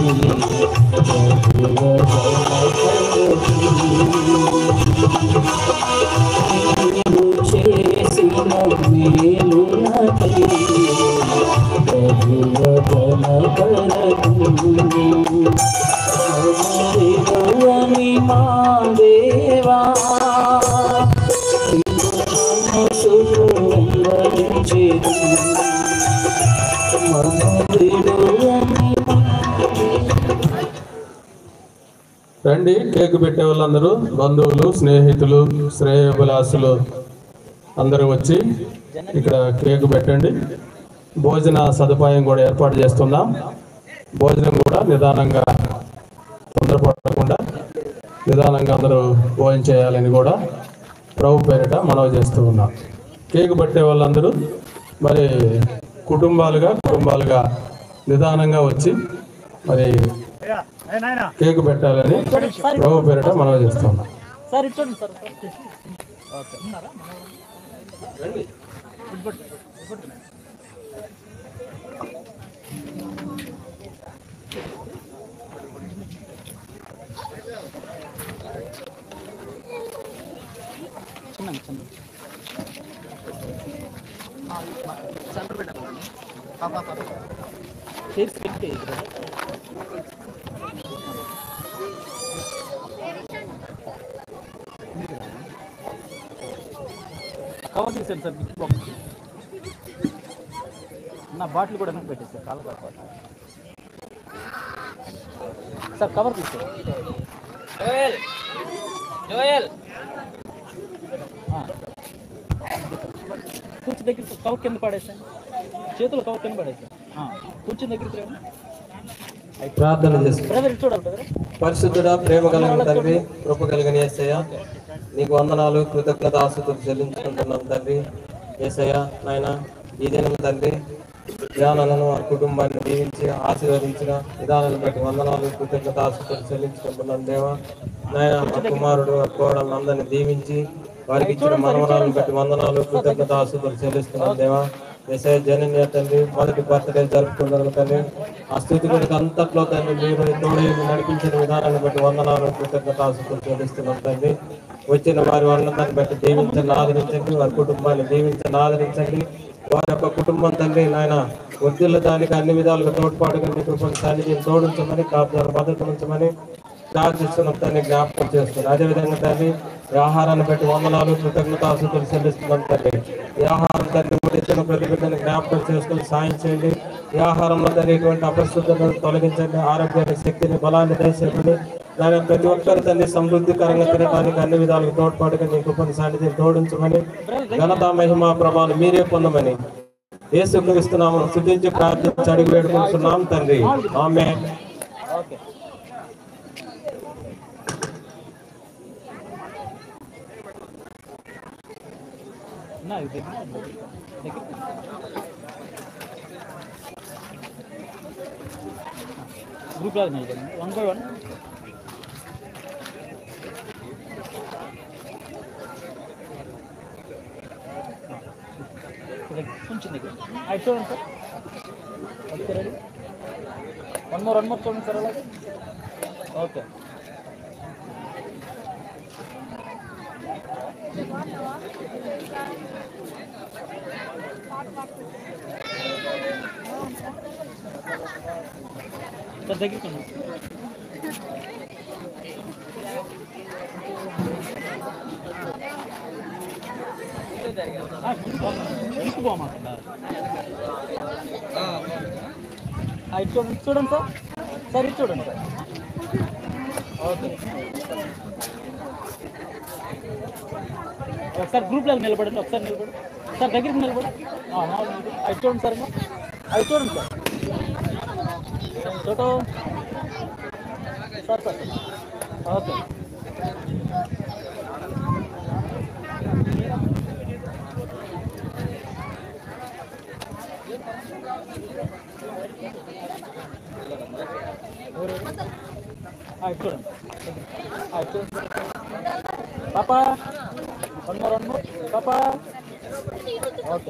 నీవు చేసిన మేలులకై ప్రభువని మా దేవా రండి కేక్ పెట్టే వాళ్ళందరూ బంధువులు స్నేహితులు శ్రేయోభిలాసులు అందరూ వచ్చి ఇక్కడ కేక్ పెట్టండి భోజన సదుపాయం కూడా ఏర్పాటు చేస్తున్నాం భోజనం కూడా నిదానంగా తొందరపడకుండా నిదానంగా అందరూ భోజనం చేయాలని కూడా ప్రభు పేరిట మనవి చేస్తూ ఉన్నాం కేక్ పట్టే వాళ్ళందరూ మరి కుటుంబాలుగా కుటుంబాలుగా నిదానంగా వచ్చి మరి కేక్ పెట్టాలని ప్రభు పేరిట మనవి చేస్తూ ఉన్నాం కవర్ తీసాను సార్ గిఫ్ట్ బాక్స్ నా బాటిల్ కూడా వెనక్కి పెట్టేసారు కాలు కాపాడు సార్ కవర్ తీసారు కూర్చు దగ్గర కవర్ కింద పడేసాను చేతులు కవర్ కింద పడేసాను కూర్చుని దగ్గరికి రండి ప్రార్థన చేసుకుంటాం బ్రదర్ ఇటు చూడాలి బ్రదర్ పరిశుద్ధుడ ప్రేమ కలిగిన తండ్రి కృప కలిగిన ఏసయ్య నీకు వందనాలు కృతజ్ఞత ఆసుతులు చెల్లించుకుంటున్నాం తండ్రి ఏసయ్య నాయన ఈ దినం తండ్రి ధ్యానాలను వారి కుటుంబాన్ని దీవించి ఆశీర్వదించిన విధానాన్ని బట్టి వందనాలు కృతజ్ఞత ఆశీస్సులు చెల్లించుకుంటున్నాను దేవా నాయన మా కుమారుడు ఆ కోడలను అందరినీ దీవించి వారికి ఇచ్చిన మనవరాలను బట్టి వందనాలు కృతజ్ఞత ఆశీస్సులు చెల్లిస్తున్నాను దేవా ఎస్ఐ జనన్య తండ్రి మొదటి బర్త్డే జరుపుకున్నారు తండ్రి ఆ స్థితి గురించి అంతట్లో తండ్రి మీరు తోడే నడిపించిన విధానాన్ని బట్టి వందనాలు కృతజ్ఞత ఆశీస్సులు చెల్లిస్తున్నాం తండ్రి వచ్చిన వారి వాళ్ళందరిని బట్టి దీవించండి ఆదరించండి వారి కుటుంబాన్ని దీవించండి ఆదరించండి వారి యొక్క కుటుంబం తండ్రి నాయన వృద్ధుల దానికి అన్ని విధాలుగా తోడ్పాటుగా మీ కృపను సన్నిధిని తోడించమని కాపుదారు మద్దతు ఉంచమని ప్రార్థిస్తున్నాం తండ్రి జ్ఞాపకం చేస్తున్నాం అదేవిధంగా తండ్రి ఈ ఆహారాన్ని బట్టి వందనాలు కృతజ్ఞత ఆశీస్సులు చెల్లిస్తున్నాం తండ్రి ఈ ఆహారం తండ్రి ఇచ్చిన ప్రతి బిడ్డని జ్ఞాపకం చేసుకుని సాయం చేయండి ఈ ఆహారంలో తండ్రి ఎటువంటి అపరిశుద్ధతను తొలగించండి ఆరోగ్యాన్ని శక్తిని బలాన్ని దయచేయండి దాని ప్రతి ఒక్కరి తండ్రి సమృద్ధికరంగా తినడానికి అన్ని విధాలుగా తోడ్పాటుగా నీ కృపను సాన్నిధిని తోడించమని ఘనత మహిమ ప్రభావం మీరే పొందమని యేసుక్రీస్తున్నాము శుద్ధించి ప్రార్థించి అడిగి వేడుకుంటున్నాం తండ్రి ఆమె ఓకే నా ఇది దగ్గర గ్రూప్ లాగా నిలబడండి వన్ బై వన్ కొంచెం దగ్గర అది చూడండి sir okay ready one more one more చూడండి సార్ అలాగే ఓకే సార్ దగ్గరికి రండి. ఆ, ఇంటికి పోమాకండి ఆ, ఇటు చూడండి ఇటు చూడండి సార్ సార్ ఇటు చూడండి సార్ ఓకే ఒకసారి గ్రూప్ లాగా నిలబడండి ఒకసారి నిలబడి సార్ దగ్గరికి నిలబడి ఆ, మామూలు నిలబడి. అవి చూడండి సార్ ఇంకా. అవి చూడండి sir photo sir sir okay ఆ, ఇటు చూడండి ఆ, ఇటు చూడండి పాపా వన్ మోర్ వన్ మోర్ పాపా ఓకే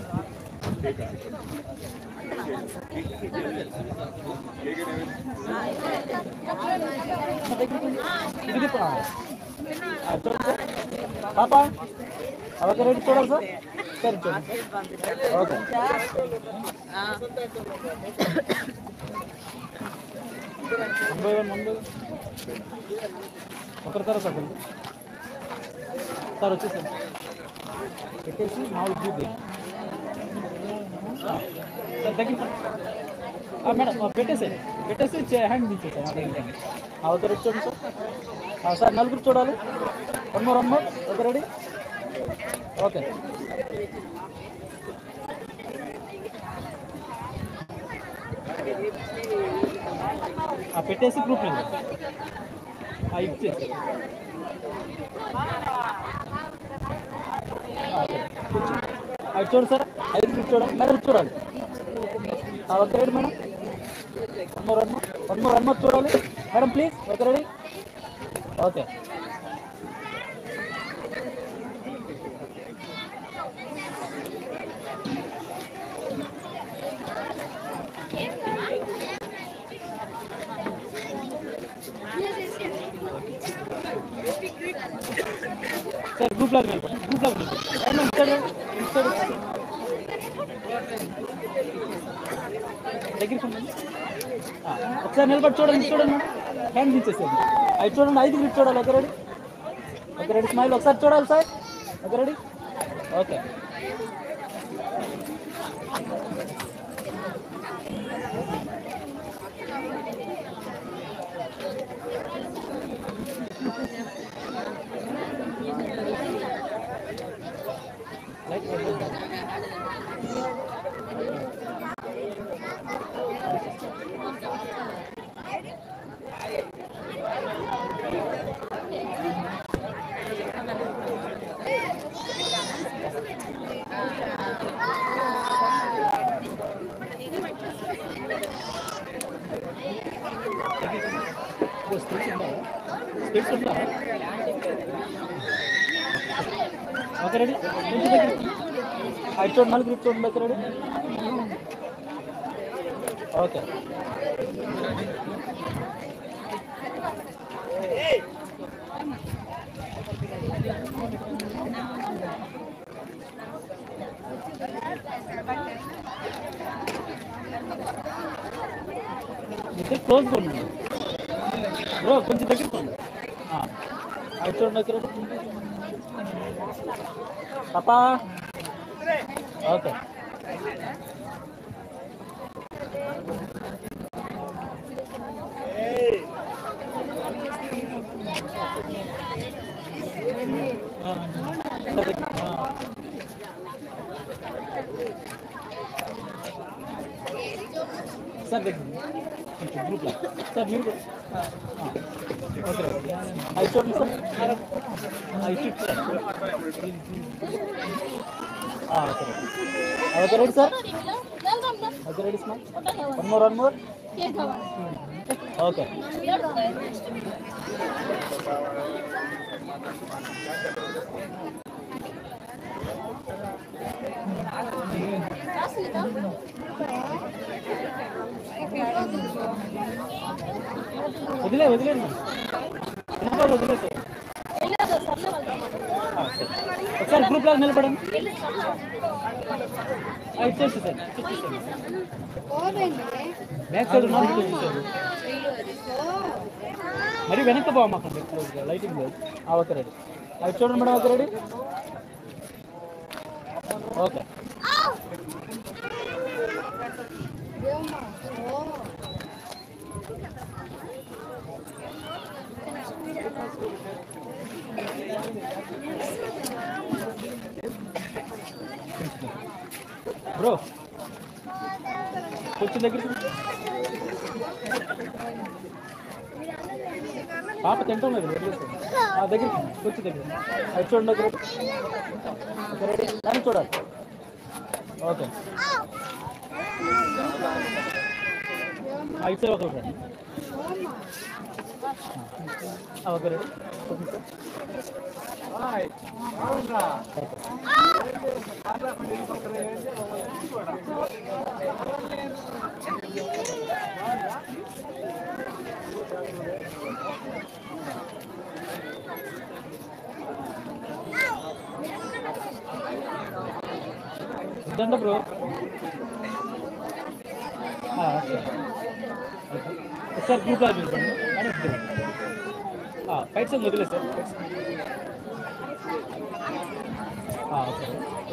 ఇది తిప్పు. ఆ, చూడండి సార్ పాపా అవన్నీ రెడీ చూడాలి సార్ సరే చూడండి okay one by one one by one ఒకరి తర్వాత ఒకరు సార్ వచ్చేసారు పెట్టేసి మామూలు గ్రూప్ సార్ దగ్గర ఆ, మేడం ఆ, పెట్టేసేయండి పెట్టేసి చే- హ్యాండ్ తీసేసాను అదే విధంగా అవతల చూడండి సార్ ఆ, సార్ నలుగురు చూడాలి one more one more okay ready okay ఆ, పెట్టేసి గ్రూప్ నెంబర్ ఇచ్చేసి అది చూడండి సార్ ఐదు గ్రూప్ చూడండి మేడం చూడాలి ఆ, okay ready madam one more one more one more one more చూడాలి madam please okay ready okay sir group లాగా నిలబడి గ్రూప్ లాగా నిలబడి ఇస్తాడు ఇస్తాడు దగ్గరికి ఉండండి ఆ, ఒకసారి నిలబడి చూడండి చూడండి మేడం హ్యాండ్ తీసేసేయండి అవి చూడండి ఐదు గ్రిప్ చూడాలి ఒక రెడీ ఒక రెడీ స్మైల్ ఒకసారి చూడాలి సార్ ఒక రెడీ ఓకే లైట్ స్పెట్స్ ఉంటారా స్పెట్స్ ఉంటారా ఓకే రెడీ కొంచెం దగ్గర అటు చూడండి మళ్ళీ గ్రిప్ చూడండి దగ్గర రెడీ ఓకే ఇద్దరు క్లోజ్ ఉండండి బ్రో కొంచెం దగ్గర పోండి. ఆ, అటు చూడండి దగ్గర పాపా ఓకే సార్ దగ్గర కొంచెం గ్రూప్లో సార్ మీరు కూడా. ఆ, ఓకే అవి చూడండి సార్ అవి చూడండి సార్ ఆ, okay okay ready sir okay ready small one more one more okay వదిలే వదిలేండి వెనకాల వదిలేసే ఒకసారి గ్రూప్ లాగా నిలబడండి ఆ, ఇచ్చేసి సార్ ఇచ్చేసేయండి. బ్యాక్ సైడ్ ఉన్న వాళ్ళు ఇచ్చేసేయండి. మరి వెనక్కి పోవా మాకు క్లోజ్గా లైటింగ్ లేదు ఆ, ఓకే రెడీ అవి చూడండి madam okay ready okay bro కొంచెం దగ్గర పాప తింటాం లేదు వదిలేసేయండి. ఆ దగ్గర కొంచెం దగ్గర అది చూడండి దగ్గర ఓకే, రెడీ దాన్ని చూడాలి ఓకే అయితే ఒక రండి ఆ, ఓకే రెడీ ఓకే సార్ ఇదండి బ్రో సార్ గ్రూప్ లాగా చూసుకోండి మేడం ఫైట్ సార్ వదిలేదు sir okay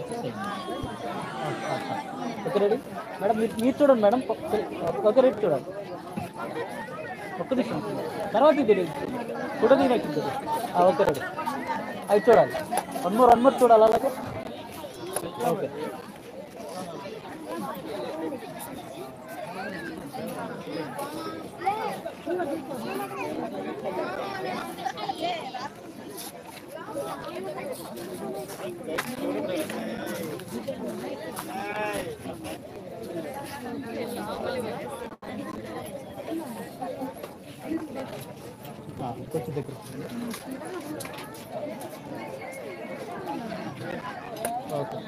okay ready madam మీరు మీరు చూడండి మేడం ఓకే రెడీ చూడండి ఒక్క నిమిషం తర్వాత ఇది ఫోటో తీయడానికి ఓకే రెడీ అవి చూడాలి వన్ మోర్ వన్ మోర్ చూడాలి అలాగే ఓకే ఆ, కొంచెం దగ్గర ఓకే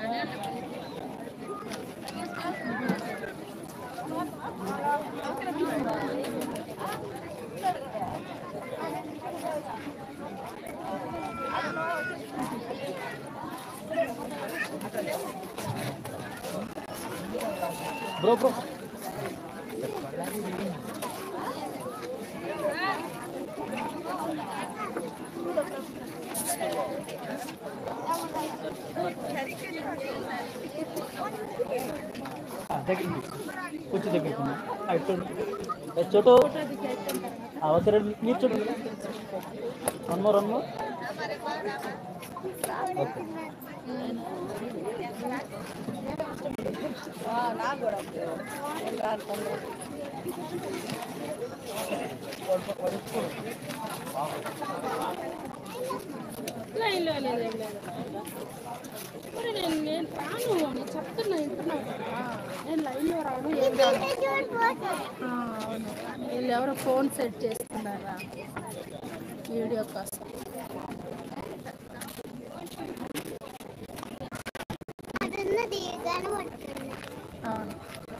బ్రో బ్రో ఆ, దగ్గరికి కొంచెం దగ్గరికి ఉంది. ఆ, ఇటు చూడు. ఏ, చోటు ఆ, ఓకే రండి మీరు చూడండి one more one more okay లైన్లో లేదు ఏం లేదు మరి నేను నేను రాను నేను చెప్తున్నా వింటున్నావు కదా నేను లైన్లో రాను ఏం రాను ఆ, అవును నేను వీళ్ళు ఎవరో ఫోన్ సెట్ చేస్తున్నారా వీడియో కోసం అవును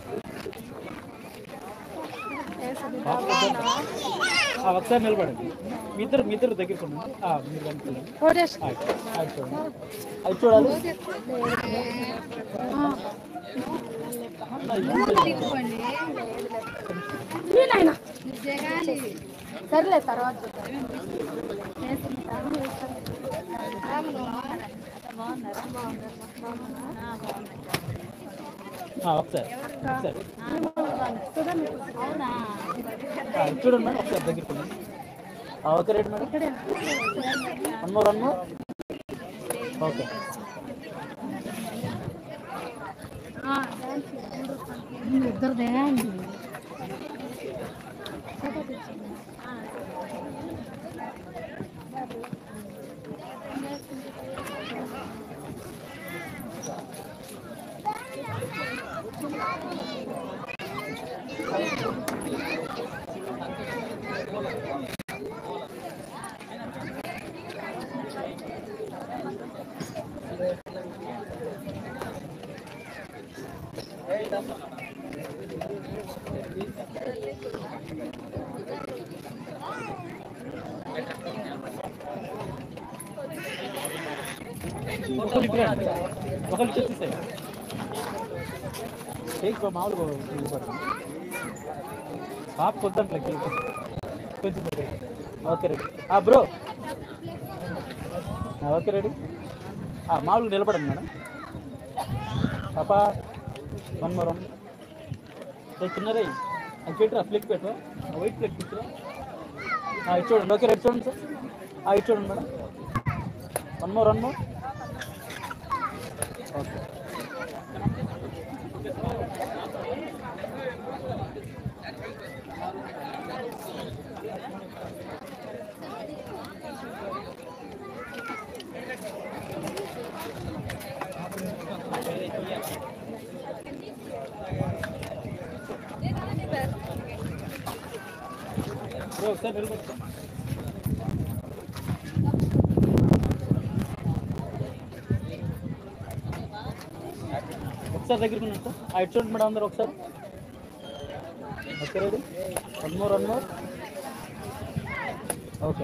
వేసవి బాగున్నా? ఆ, ఒకసారి నిలబడండి మీ ఇద్దరు మీ ఇద్దరు దగ్గరికి ఉండండి ఆ, మీరు కనుక్కోండి కోటేష్ అది చూడండి అది చూడాలి వీలైనా సర్లే తర్వాత చూద్దాం. ఆ, ఒకసారి ఒకసారి ఆ, ఇది చూడండి మేడం ఒకసారి దగ్గరికి ఉండండి ఆ, okay rate madam one more one more okay ఇద్దరు ఒకరు ఇప్పుడండి ఒకరు చెప్పేసాయి కేక్ మామూలుగా ఇవ్వబడుతుంది పాప కొద్దంట్లే కేక్ కొంచెం పెట్టండి. ఓకే రెడీ ఆ బ్రో ఆ, ఓకే రెడీ ఆ, మామూలుగా నిలబడండి మేడం పాప వన్ మోర్ వన్ చిన్నరే అది పెట్టరా ఫ్లిక్ పెట్టరా వైట్ ఫ్లిక్ పెట్టరా ఆ, ఇది చూడండి ఓకే రెడీ చూడండి సార్ ఆ, ఇది చూడండి madam one more one more okay bro, ఒకసారి నిలబెట్టు. ఒకసారి దగ్గరికి ఉన్నాను సార్ ఆ ఇటు చూడండి మేడం అందరు ఒకసారి okay ready one more one more okay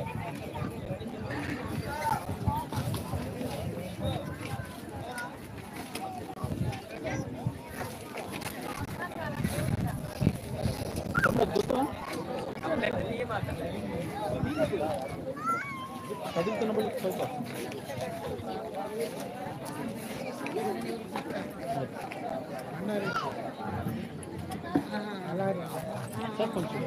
గుర్తున్నా కదులుతున్నప్పుడు పైకి సార్ కొంచెం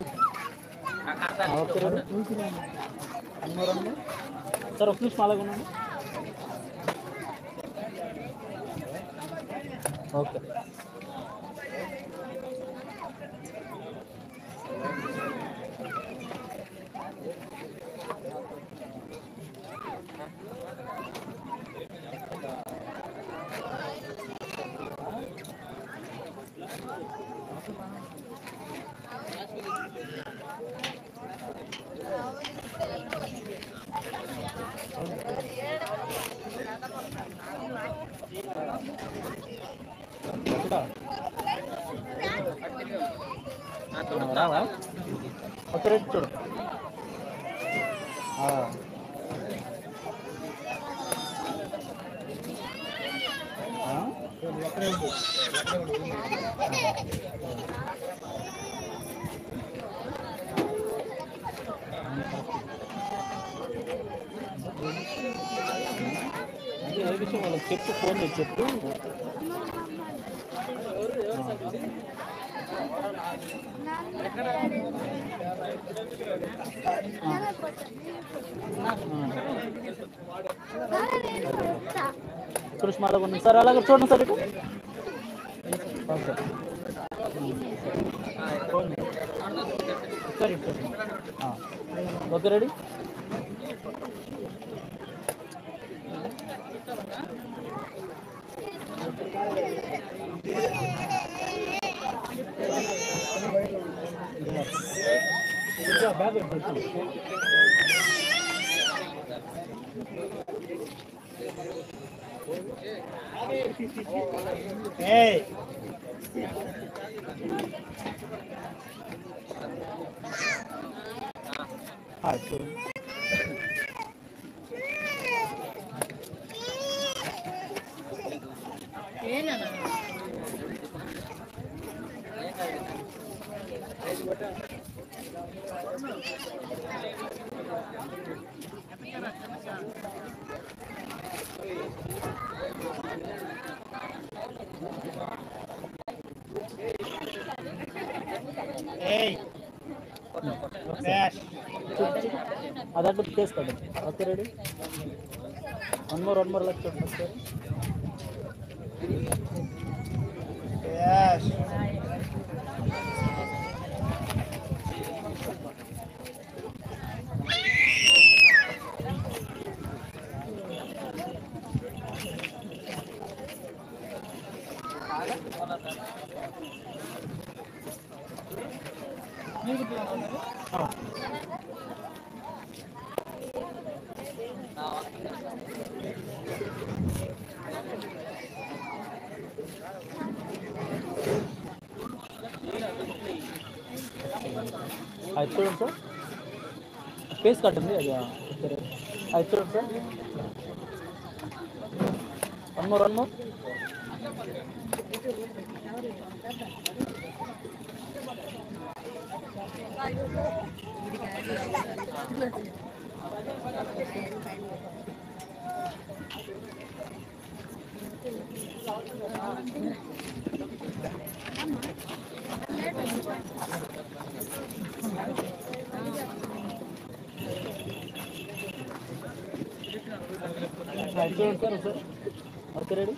ఓకే రండి అన్నో రండి సార్ ఒక నిమిషం అలాగే ఉండండి ఓకే ఎక్కడ? ఆ, రావా ఒక రేటు చూడు ఆ. ఆ? అది ఏ విషయం వాళ్ళకి చెప్పు ఫోన్ చేసి చెప్పు కృష్ణ అలాగ ఉంది సార్ అలాగే చూడండి సార్ ఇటు ఓకే ఫోన్ సరే సరే ఆ. Okay ready Thank you. అదంటే చేస్తాడు okay ready one more one more left okay అది చూడండి సార్ ఫేస్ కట్ ఉంది అది ఓకే రెడీ అది చూడండి sir one more one more అది చూడండి సార్ సార్ ఓకే రెడీ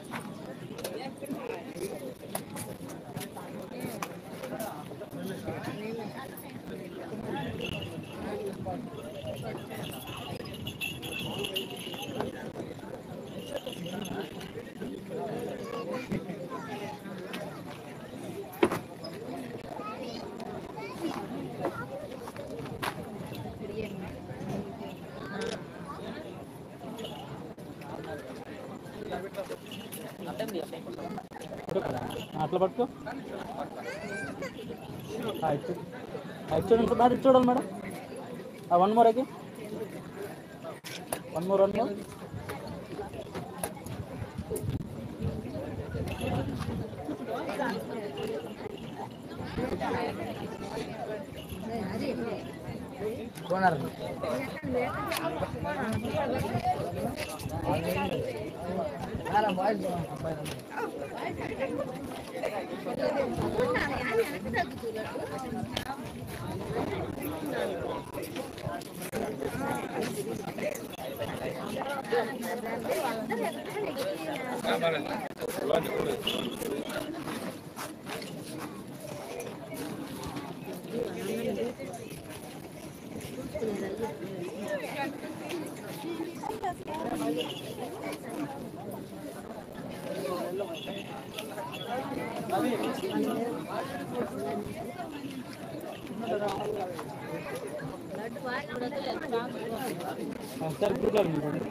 అట్లా పట్టుకో అది చూడండి సార్ అది చూడాలి మేడం వన్ మోర్ అయితే one more one more sir ఇప్పుడు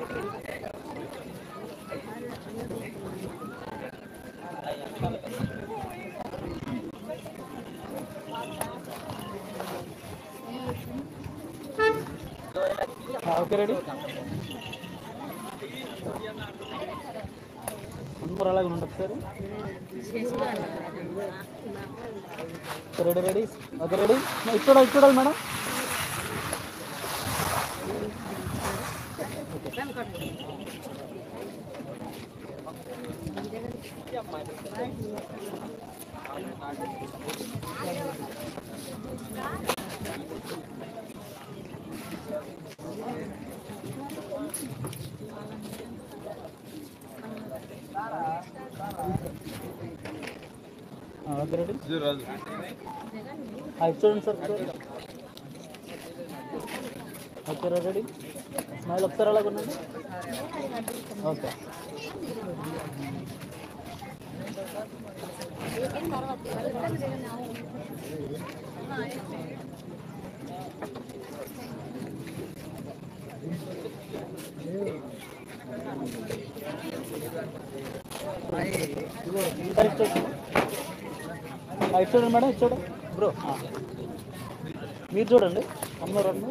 ఓకే రెడీ అందరూ అలాగే ఉండదు sir ready ready okay ready ఇటు చూడాలి ఇటు చూడాలి మేడం ఓకే రెడీ అది చూడండి సార్ ఓకే రెడీ స్మైల్ ఒకసారి అలాగ ఉండండి ఓకే తర్వాత సరే, ఇటు చూడు. ఆ, ఇటు చూడండి మేడం ఇటు చూడండి బ్రో ఆ. మీరు చూడండి అమ్మ రెండు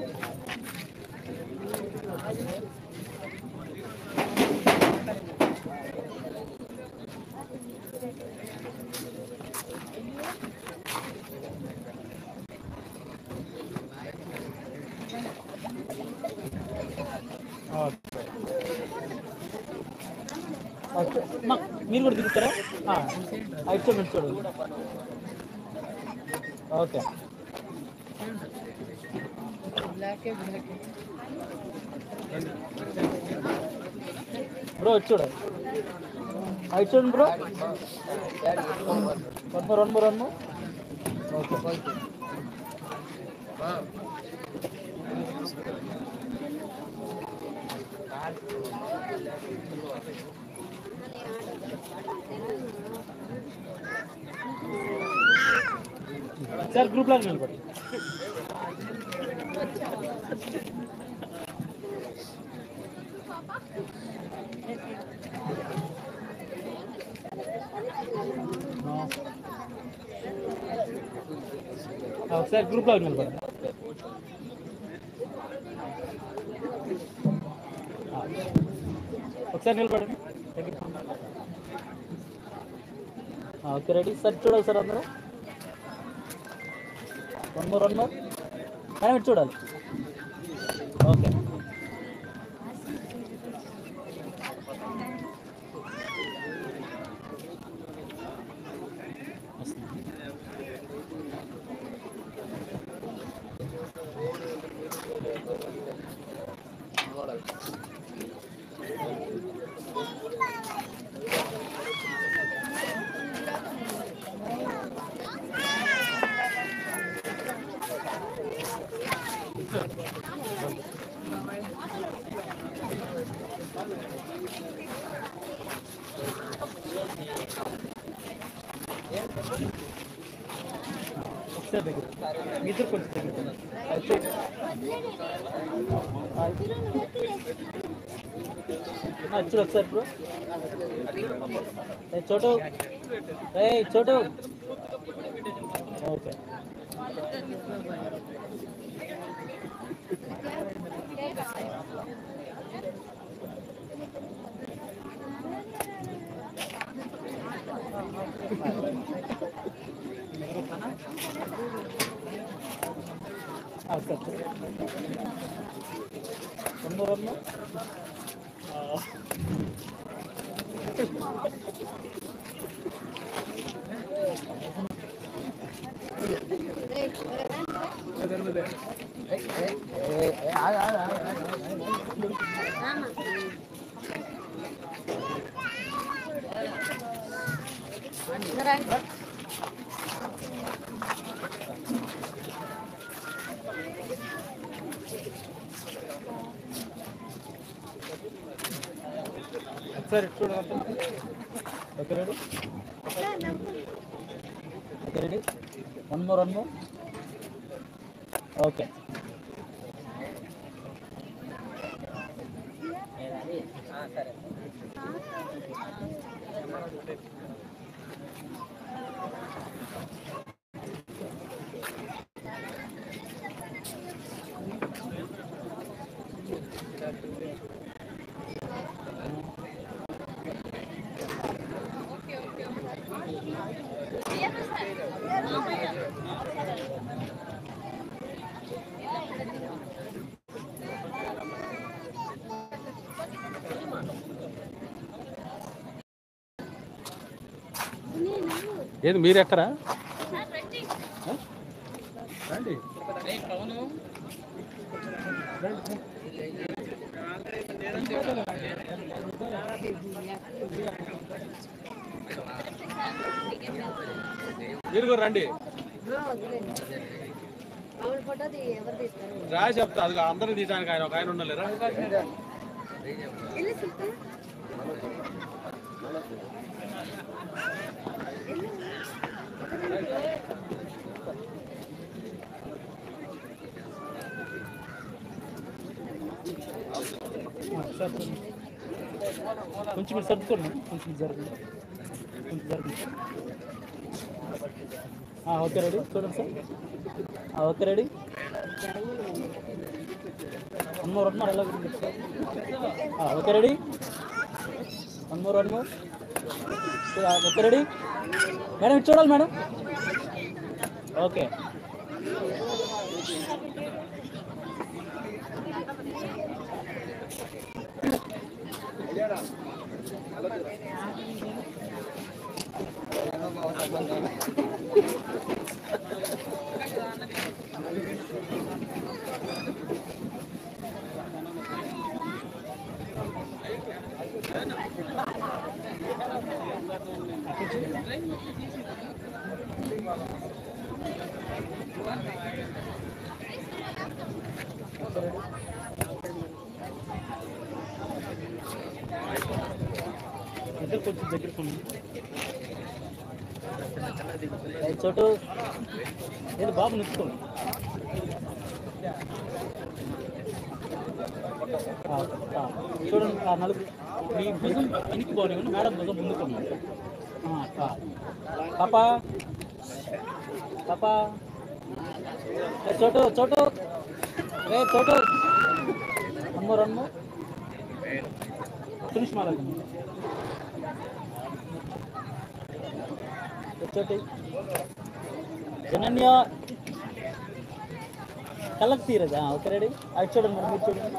ఓకే. మా, మీరు కూడా దిగుతారా ఆ, ఆ, ఇటు చూడండి ఇటు చూడండి ఓకే బ్రో ఇటు చూడండి ఆ, ఇటు చూడండి bro one more one more one more okay sir group లాగా నిలబడి ఆ, ఒకసారి గ్రూప్ లాగా నిలబడి ఆ. ఒకసారి నిలబడండి ఆ, ఓకే రెడీ సార్ చూడాలి సార్ అందరూ వన్ మోర్ వన్ మోర్ కానీ ఇటు చూడాలి ఓకే ఒకసారి దగ్గర మీ ఇద్దరు కొంచెం దగ్గర అయితే చూడు ఒకసారి బ్రో ఏ చోటు ఏ చోటు ఓకే ఒకసారి రెండు రెండు ఒకసారి చూడండి okay ready okay ready one more one more okay ఏది మీరు ఎక్కరా రండి మీరు కూడా రండి రా చెప్తా అది అందరూ తీయడానికి ఆయన ఒక ఆయన ఉండలేరా సార్ కొంచెం మీరు సర్దుకోండి కొంచెం జరగండి కొంచెం జరగండి ఆ, ఓకే రెడీ చూడండి సార్ ఆ, okay ready one more one more ఎలా గురించి సార్ ఆ, okay ready one more one more okay ready madam ఇటు చూడాలి మేడం ఓకే ఇద్దరు కొంచెం దగ్గర చోటు ఏది బాబు నిలుచుకోండి ఆ, ఆ, చూడండి ఆ నలుగురు మీ భుజం వెనక్కి పోనివ్వండి మేడం భుజం ముందుకోండి పాపా పాపా ఏ, చోటు చోటు రే చోటు అమ్మో రమ్మో ఫినిష్ మారాలి చోటి జనన్య కళ్ళకి తీరదా ఓకే రెడీ అది చూడండి మరి మీరు చూడండి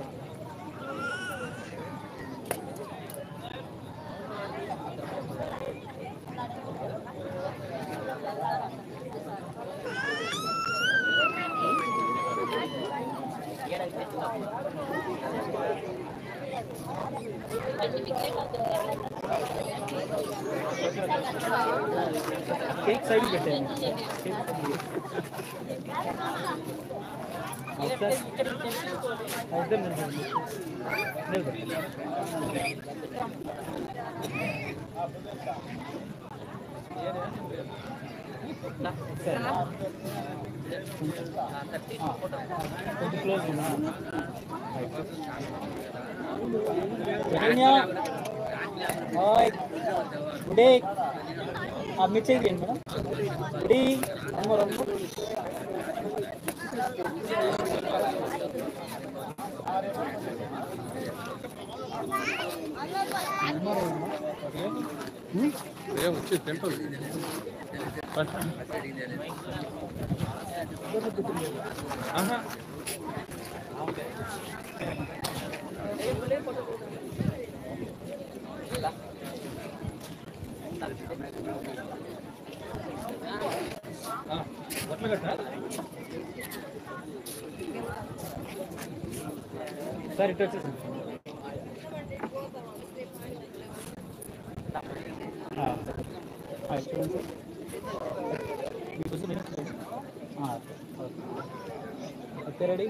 కేక్ సైడ్ పెట్టాను ఒకసారి ఇద్దరు నిలబడండి. నిలబడండి. సరే. ఆ, కొంచెం క్లోజ్ ఉన్నా జగన్యా ఓయ్ గుడే ఆ మిర్చి తీయండి మేడం గుడి అమ్మ రమ్మ వచ్చి తింటుంది ఆహా అట్లా కట్టా సార్ ఇటు వచ్చేసాను ఆ, ఆ, చూడండి సార్. మీకోసం నేను చూడండి. ఆ, ఓకే. ఓకే రెడీ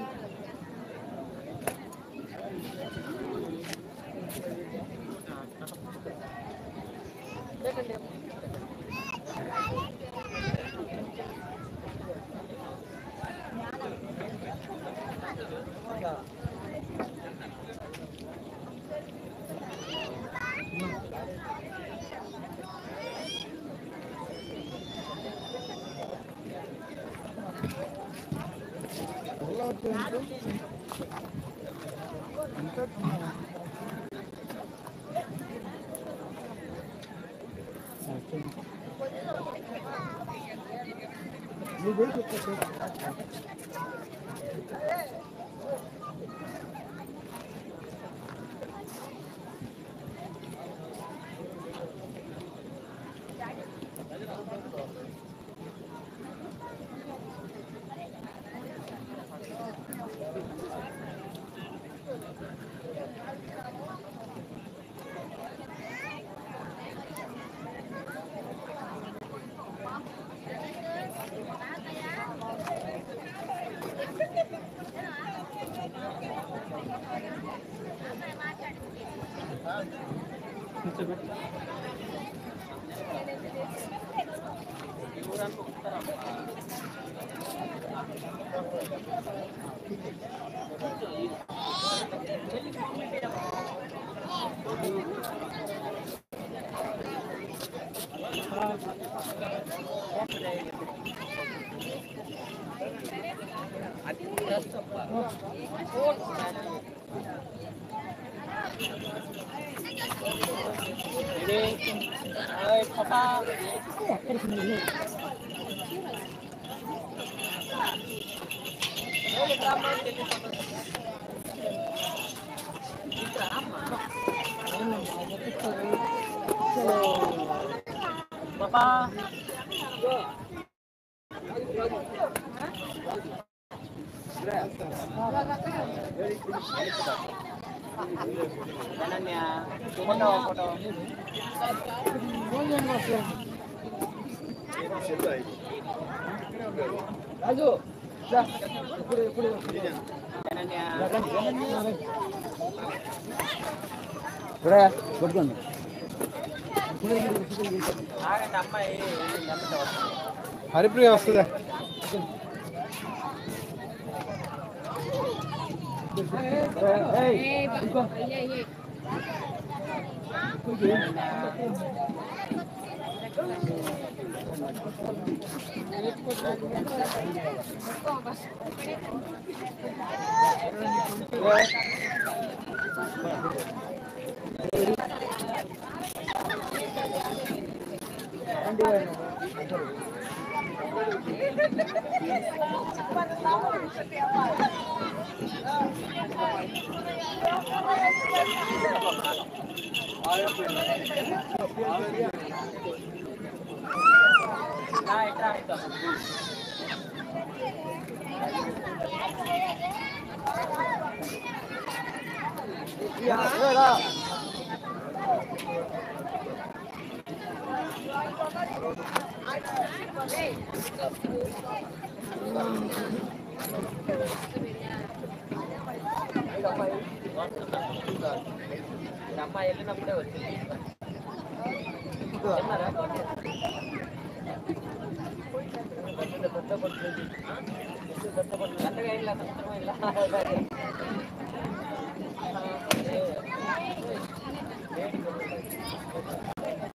కొట్టుకోండి హరిప్రియ వస్తుందా పెద్ద